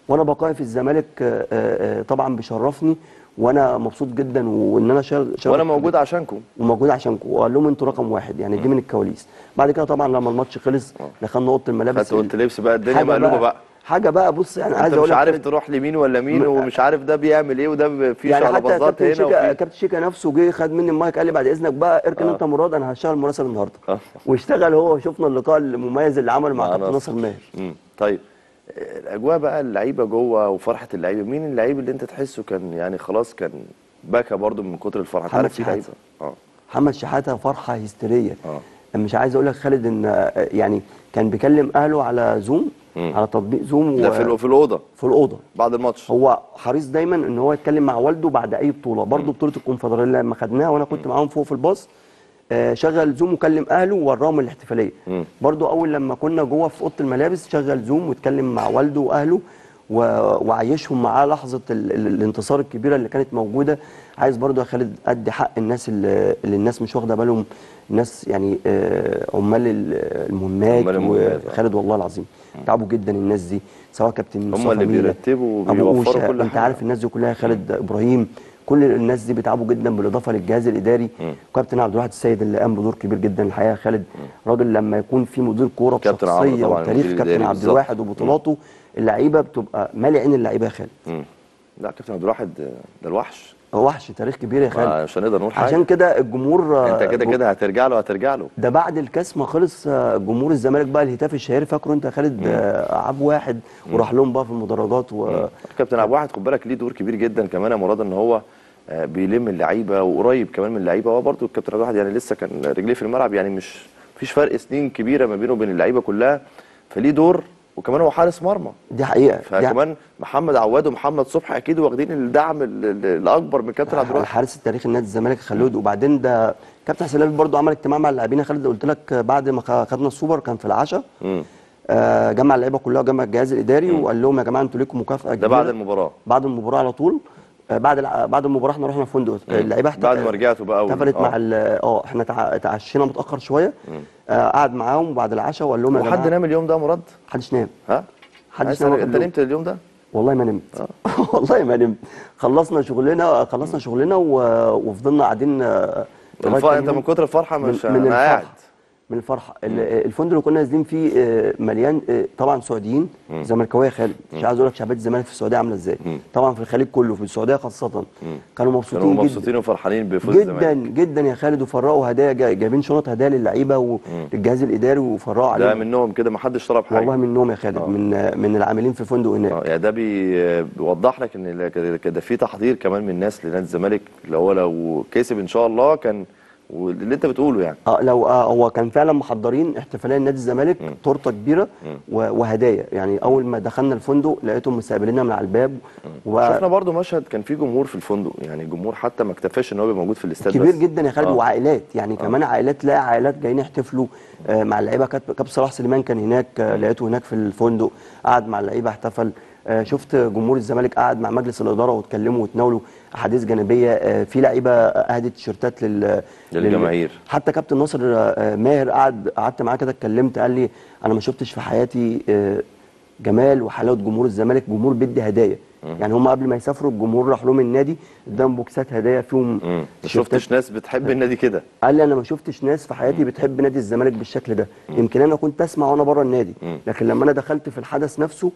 وانا بقائي في الزمالك آه، آه، طبعا بيشرفني وانا مبسوط جدا وان انا شارك وانا موجود عشانكم وموجود عشانكم وقال لهم انتوا رقم واحد يعني دي من الكواليس بعد كده طبعا لما الماتش خلص دخلنا اوضه الملابس خدت قلت لبس بقى الدنيا حاجة مقلوبه بقى حاجه بقى بص يعني عايز انت اقول مش لك عارف خالد، تروح لمين ولا مين م- ومش عارف ده بيعمل ايه وده في يعني حتى شعلبازات كابتن هنا شيكا وفي كابتن شيكا نفسه جه خد مني المايك قال لي بعد اذنك بقى اركن آه. انت مراد انا هشتغل مراسل النهارده آه. واشتغل هو وشفنا اللقاء المميز اللي عمله مع مع كابتن ناصر. ناصر ماهر مم. طيب آه، الاجواء بقى اللعيبه جوه وفرحه اللعيبه مين اللعيب اللي انت تحسه كان يعني خلاص كان بكى برضو من كتر الفرحه انت محمد عارف في شحاتة. لعيبه اه محمد شحاته فرحه هستيريه اه مش عايز اقول لك خالد ان آه، يعني كان بيكلم اهله على زوم مم. على تطبيق زوم ده في الأو- في الاوضه في الاوضه بعد الماتش هو حريص دايما ان هو يتكلم مع والده بعد اي بطوله برضه بطوله الكونفدراليه لما خدناها وانا كنت معاهم فوق في الباص آه، شغل زوم وكلم اهله ووراهم الاحتفاليه مم. برضه اول لما كنا جوه في اوضه الملابس شغل زوم واتكلم مع والده واهله و... وعيشهم معاه لحظه ال... ال... الانتصار الكبيره اللي كانت موجوده عايز برضه يا خالد ادي حق الناس اللي, اللي الناس مش واخده بالهم الناس يعني آه، عمال ال- المهمات عمال المهمات، آه. وخالد والله العظيم تعبوا جدا الناس دي سواء كابتن مصطفى اللي مينا، بيرتبوا أبو وبيوفروا أوشا، كل انت حاجة. عارف الناس دي كلها خالد ابراهيم كل الناس دي بيتعبوا جدا بالاضافه للجهاز الاداري وكابتن عبد الواحد السيد اللي قام بدور كبير جدا الحقيقه يا خالد راجل لما يكون في مدير كوره كابتن عمرو بشخصيه طبعاً، وتاريخ المدير كابتن الإداري عبد بالظبط. الواحد وبطولاته اللعيبه بتبقى مالي عين اللعيبه يا خالد مم. لا كابتن عبد الواحد آه، ده الوحش هو وحش تاريخ كبير يا خالد ما- مش هنقدر نقول حاجه عشان كده الجمهور انت كده جو- كده هترجع له هترجع له ده بعد الكاس ما خلص آه، جمهور الزمالك بقى الهتاف الشهير فاكره انت يا خالد آه، عاب واحد وراح لهم بقى في المدرجات و... كابتن عبد الواحد خد بالك ليه دور كبير جدا كمان يا مراد ان هو آه، بيلم اللعيبه وقريب كمان من اللعيبه هو برده الكابتن عبد الواحد يعني لسه كان رجليه في الملعب يعني مش مفيش فرق سنين كبيره ما بينه وبين اللعيبه كلها فليه دور وكمان هو حارس مرمى دي حقيقه دي فكمان محمد عواد ومحمد صبحي اكيد واخدين الدعم ال- ال- الاكبر من كابتن عبد الواحد الحارس التاريخي النادي الزمالك خلود وبعدين ده كابتن حسين لبيب برضه عمل اجتماع مع اللاعبين يا خالد قلت لك بعد ما خ- خدنا السوبر كان في العشاء مم. آه، جمع اللعيبه كلها وجمع الجهاز الاداري وقال لهم يا جماعه انتوا ليكم مكافاه ده كبيره بعد المباراه بعد المباراه على طول آه، بعد الع- بعد المباراه احنا رحنا فندق اللعيبه احت- بعد ما رجعتوا بقى و- احتفلت آه. مع ال- اه احنا تع- اتعشينا متاخر شويه آه، قعد معاهم بعد العشاء وقال لهم يا وحد جماعه نام اليوم ده يا مراد محدش نام ها محدش عايز نام أسألك، في انت اليوم. نمت اليوم ده والله ما نمت والله ما نمت خلصنا شغلنا خلصنا شغلنا و- وفضلنا قاعدين آه، لغاية الف... تاني انت يوم. من كتر الفرحه من, مش من انا قاعد الفرحه من الفرحه ال- الفندق اللي كنا نازلين فيه آه، مليان آه، طبعا سعوديين زملكاويه خالد مش عايز اقول لك شعبيه الزمالك في السعوديه عامله ازاي طبعا في الخليج كله في السعوديه خاصه كانوا كانوا مبسوطين جدا مبسوطين وفرحانين بفوز جدا الزمالك جدا يا خالد وفرقوا هدايا جا- جايبين شنط هدايا للعيبه وللجهاز الاداري وفرقوا ده عليهم منهم كده ما حدش طلب حاجه والله منهم يا خالد آه. من آه، من العاملين في الفندق هناك اه يعني ده بي... بيوضح لك ان ال- كده- كده في تحضير كمان من الناس لنادي الزمالك اللي هو لو كسب ان شاء الله كان واللي انت بتقوله يعني اه لو آه هو كان فعلا محضرين احتفاليه لنادي الزمالك تورته كبيره و- وهدايا يعني اول ما دخلنا الفندق لقيتهم مستقبليننا من على الباب شفنا برضو مشهد كان في جمهور في الفندق يعني الجمهور حتى ما اكتفاش ان هو يبقى موجود في الاستاد كبير بس. جدا يا خالد آه. وعائلات يعني كمان عائلات تلاقي عائلات جايين يحتفلوا آه مع اللعيبه كابتن كابتن صلاح سليمان كان هناك آه لقيته هناك في الفندق قعد مع اللعيبه احتفل آه شفت جمهور الزمالك قعد مع مجلس الاداره واتكلموا وتناولوا احاديث جانبيه آه في لعيبه اهدت تيشيرتات لل للجماهير. حتى كابتن ناصر آه، ماهر قعد قعدت معاه كده اتكلمت قال لي انا ما شفتش في حياتي آه، جمال وحلاوه جمهور الزمالك جمهور بيدي هدايا يعني هم قبل ما يسافروا الجمهور راح لهم النادي اداهم بوكسات هدايا فيهم مم. ما تيشيرتات. شفتش ناس بتحب النادي كده قال لي انا ما شفتش ناس في حياتي بتحب نادي الزمالك بالشكل ده يمكن انا كنت اسمع وانا بره النادي لكن لما انا دخلت في الحدث نفسه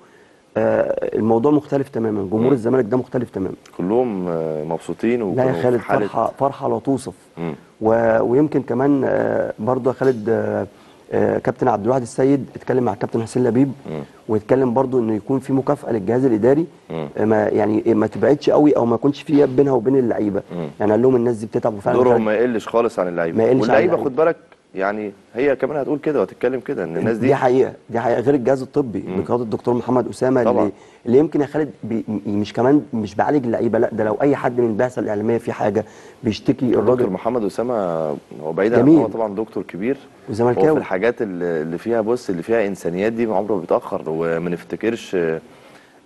آه، الموضوع مختلف تماما جمهور الزمالك ده مختلف تماما كلهم آه، مبسوطين لا وكانوا يا خالد في حاله فرحه فرحه لا توصف مم. و... ويمكن كمان آه، برضه يا خالد آه، آه، كابتن عبد الواحد السيد اتكلم مع الكابتن حسين لبيب واتكلم برضه انه يكون في مكافاه للجهاز الاداري آه، ما يعني ما تبعدش قوي او ما يكونش في ياب بينها وبين اللعيبه يعني قال لهم الناس دي بتتعب وفعلا دورهم خالد ما يقلش خالص عن اللعيبه ما يقلش عن واللعيبه اللعيبة. خد بالك يعني هي كمان هتقول كده وهتتكلم كده ان الناس دي دي حقيقه دي حقيقه غير الجهاز الطبي بقياده الدكتور محمد اسامه طبعا. اللي, اللي يمكن يا خالد بي مش كمان مش بعالج اللعيبه لا ده لو اي حد من البعثه الاعلاميه في حاجه بيشتكي دكتور الراجل محمد اسامه هو بعيد عن جميل. هو طبعا دكتور كبير هو وزملكاوي. في الحاجات اللي اللي فيها بص اللي فيها انسانيات دي عمره ما بيتاخر وما نفتكرش آه،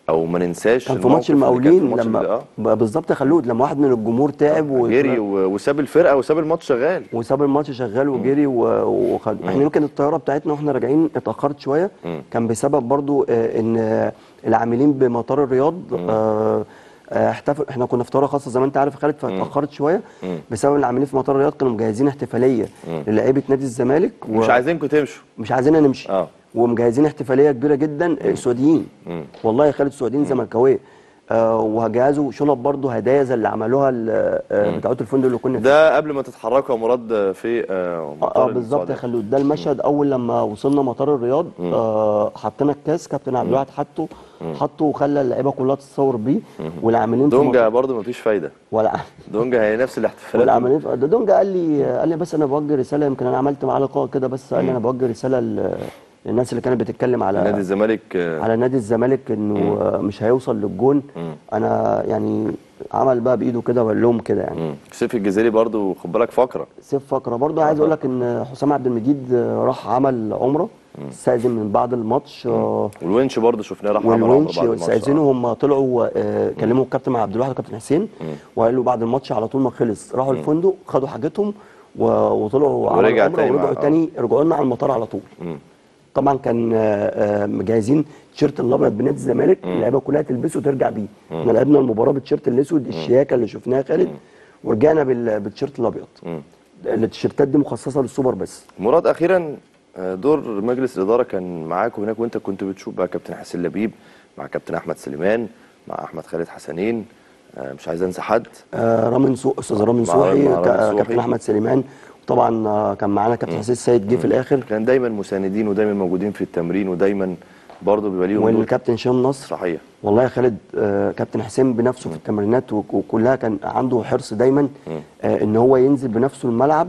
او ما ننساش كان في الموقف ماتش اللي كان في المقاولين الماتش اللي- لما اه بقى بالظبط يا خلود لما واحد من الجمهور تعب و- جري و- وساب الفرقه وساب الماتش شغال وساب الماتش شغال وجري و- وخد احنا يمكن الطياره بتاعتنا واحنا راجعين اتاخرت شويه كان بسبب برضو آه، ان آه، العاملين بمطار الرياض آه، آه، احتفل احنا كنا في طياره خاصه زي ما انت عارف يا خالد فاتاخرت شويه بسبب العاملين في مطار الرياض كانوا مجهزين احتفاليه للاعيبه نادي الزمالك و- مش عايزينكم تمشوا مش عايزيننا نمشي اه. ومجهزين احتفاليه كبيره جدا آه، سعوديين والله يا خالد سعوديين زملكاويه آه وهجهزوا شنط برضه هدايا زي اللي عملوها ال- آه، بتاعت الفندق اللي كنا فيه ده قبل ما تتحركوا يا مراد في آه، اه مطار آه، بالظبط يا السعودية. خلود ده المشهد اول لما وصلنا مطار الرياض آه حطينا الكاس كابتن عبد الواحد حطه حطه وخلى اللعيبه كلها تتصور بيه والعاملين في دونجا مطار- برضه مفيش فايده ولا دونجا هي نفس الاحتفالات والعاملين في- ده دونجا قال لي قال لي بس انا بوجه رساله يمكن انا عملت معاه لقاء كده بس قال لي انا بوجه رساله ل- للناس اللي كانت بتتكلم على نادي الزمالك آه، على نادي الزمالك انه آه، مش هيوصل للجون انا يعني عمل بقى بايده كده وقال لهم كده يعني مم. سيف الجزيري برضه خد بالك فقره سيف فقره برضه عايز اقول لك ان حسام عبد المجيد آه، راح عمل عمره استاذن من بعد الماتش آه، والونش برضه شفناه راح عمل عمره والونش بعد الماتش. استاذنوا هم طلعوا آه، كلموا الكابتن عبد الواحد والكابتن حسين وقالوا بعد الماتش على طول ما خلص راحوا الفندق خدوا حاجتهم و- وطلعوا عملوا ورجع عمره تاني ورجعوا مع- آه. تاني رجعوا لنا على المطار على طول مم. طبعا كان آه، آه، مجهزين تيشيرت الابيض بنادي الزمالك اللعيبه كلها تلبسه وترجع بيه احنا لعبنا المباراه بالتيشيرت الاسود الشياكه اللي شفناها يا خالد ورجعنا بال- بالتيشيرت الابيض التيشيرتات دي مخصصه للسوبر بس مراد اخيرا آه، دور مجلس الاداره كان معاكم هناك وانت كنت بتشوف بقى كابتن حسين لبيب مع كابتن احمد سليمان مع احمد خالد حسنين آه، مش عايز انسى حد آه، رامي نسوح استاذ رامي مع- نسوحي مع رامي كا- نسوحي. كابتن احمد سليمان وطبعا آه، كان معانا كابتن حسين السيد جه في الاخر كان دايما مساندين ودايما موجودين في التمرين ودايما برضه بيبقى ليهم دور والكابتن هشام نصر صحيح والله يا خالد آه، كابتن حسين بنفسه في التمرينات وك- وكلها كان عنده حرص دايما آه، ان هو ينزل بنفسه الملعب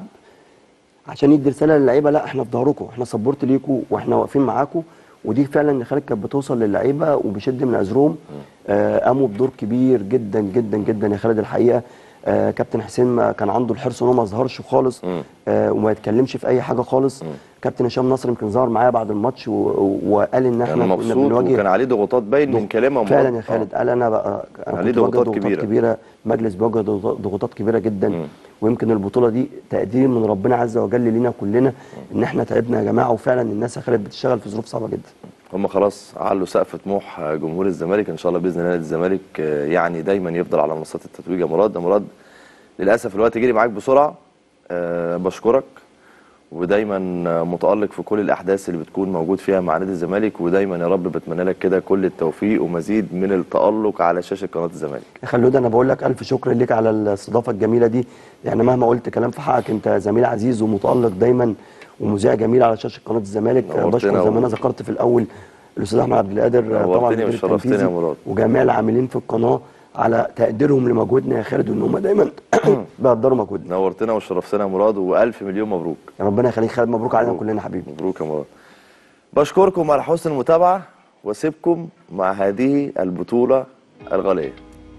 عشان يدي رساله للعيبه لا احنا في ظهركم احنا سبورت ليكم واحنا واقفين معاكم ودي فعلا يا خالد كانت بتوصل للعيبه وبشد من ازرهم آه، قاموا بدور كبير جدا جدا جدا يا خالد الحقيقه آه، كابتن حسين ما كان عنده الحرص ان هو ما يظهرش خالص آه، وما يتكلمش في اي حاجه خالص كابتن هشام نصر يمكن ظهر معايا بعد الماتش و- و- وقال ان احنا كان كنا مبسوط بنواجه وكان عليه ضغوطات باين من كلامه فعلا مراد. يا آه. خالد قال انا بقى انا عليه كنت بواجه ضغوطات ضغوطات كبيرة. كبيره مجلس بيواجه ضغوطات- ضغوطات كبيره جدا ويمكن البطوله دي تقدير من ربنا عز وجل لينا كلنا ان احنا تعبنا يا جماعه وفعلا الناس يا خالد بتشتغل في ظروف صعبه جدا هم خلاص علوا سقف طموح آه، جمهور الزمالك ان شاء الله باذن الله نادي الزمالك آه، يعني دايما يفضل على منصات التتويج يا مراد يا مراد للاسف الوقت جري معاك بسرعه أه بشكرك ودايما آه، متالق في كل الاحداث اللي بتكون موجود فيها مع نادي الزمالك ودايما يا رب بتمنى لك كده كل التوفيق ومزيد من التالق على شاشه قناه الزمالك يا خلود انا بقول لك الف شكر ليك على الاستضافه الجميله دي يعني مهما قلت كلام في حقك انت زميل عزيز ومتالق دايما ومذيع جميل على شاشه قناه الزمالك نورتنا بشكر زي ما انا و- ذكرت في الاول الاستاذ احمد عبد القادر طبعا نورتني المدير وشرفتني يا التنفيذي مراد. وجميع العاملين في القناه على تقديرهم لمجهودنا يا خالد وان هم دايما بيقدروا مجهودنا نورتنا وشرفتنا يا مراد والف مليون مبروك يا ربنا يخليك خالد مبروك علينا كلنا حبيبي مبروك يا مراد بشكركم على حسن المتابعه واسيبكم مع هذه البطوله الغاليه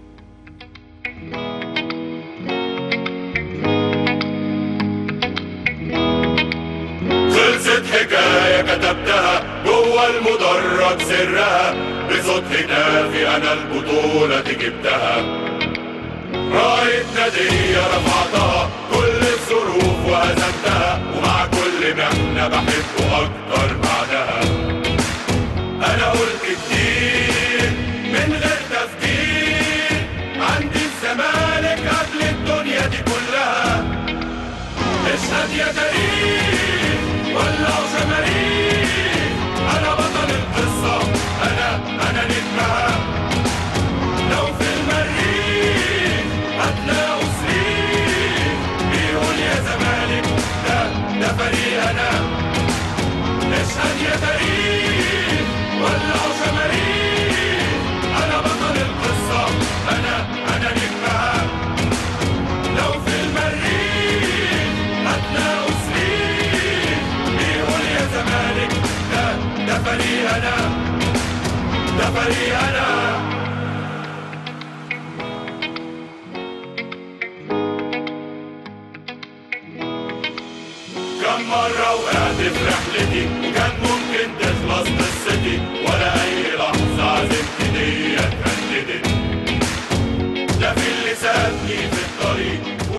خلصت حكاية كتبتها جوه المدرج سرها بصوت هتافي أنا البطولة دي جبتها راية نادية رفعتها كل الظروف وهزمتها ومع كل مهنة بحبه أكتر بعدها أنا قلت كتير من غير تفكير عندي الزمالك قبل الدنيا دي كلها اشهد يا تاريخ ولع شماريخ انا بطل القصه انا انا نجمها لو في المريخ هتلاقوا صريخ بيقول يا زمالك ده ده فريقنا اشهد يا تاريخ ولع شماريخ انا بطل القصه انا انا نجمها لو في المريخ هتلاقوا صريخ بيقول يا زمالك ده ده فريقنا ده فريقنا كم مرة وقعت في رحلتي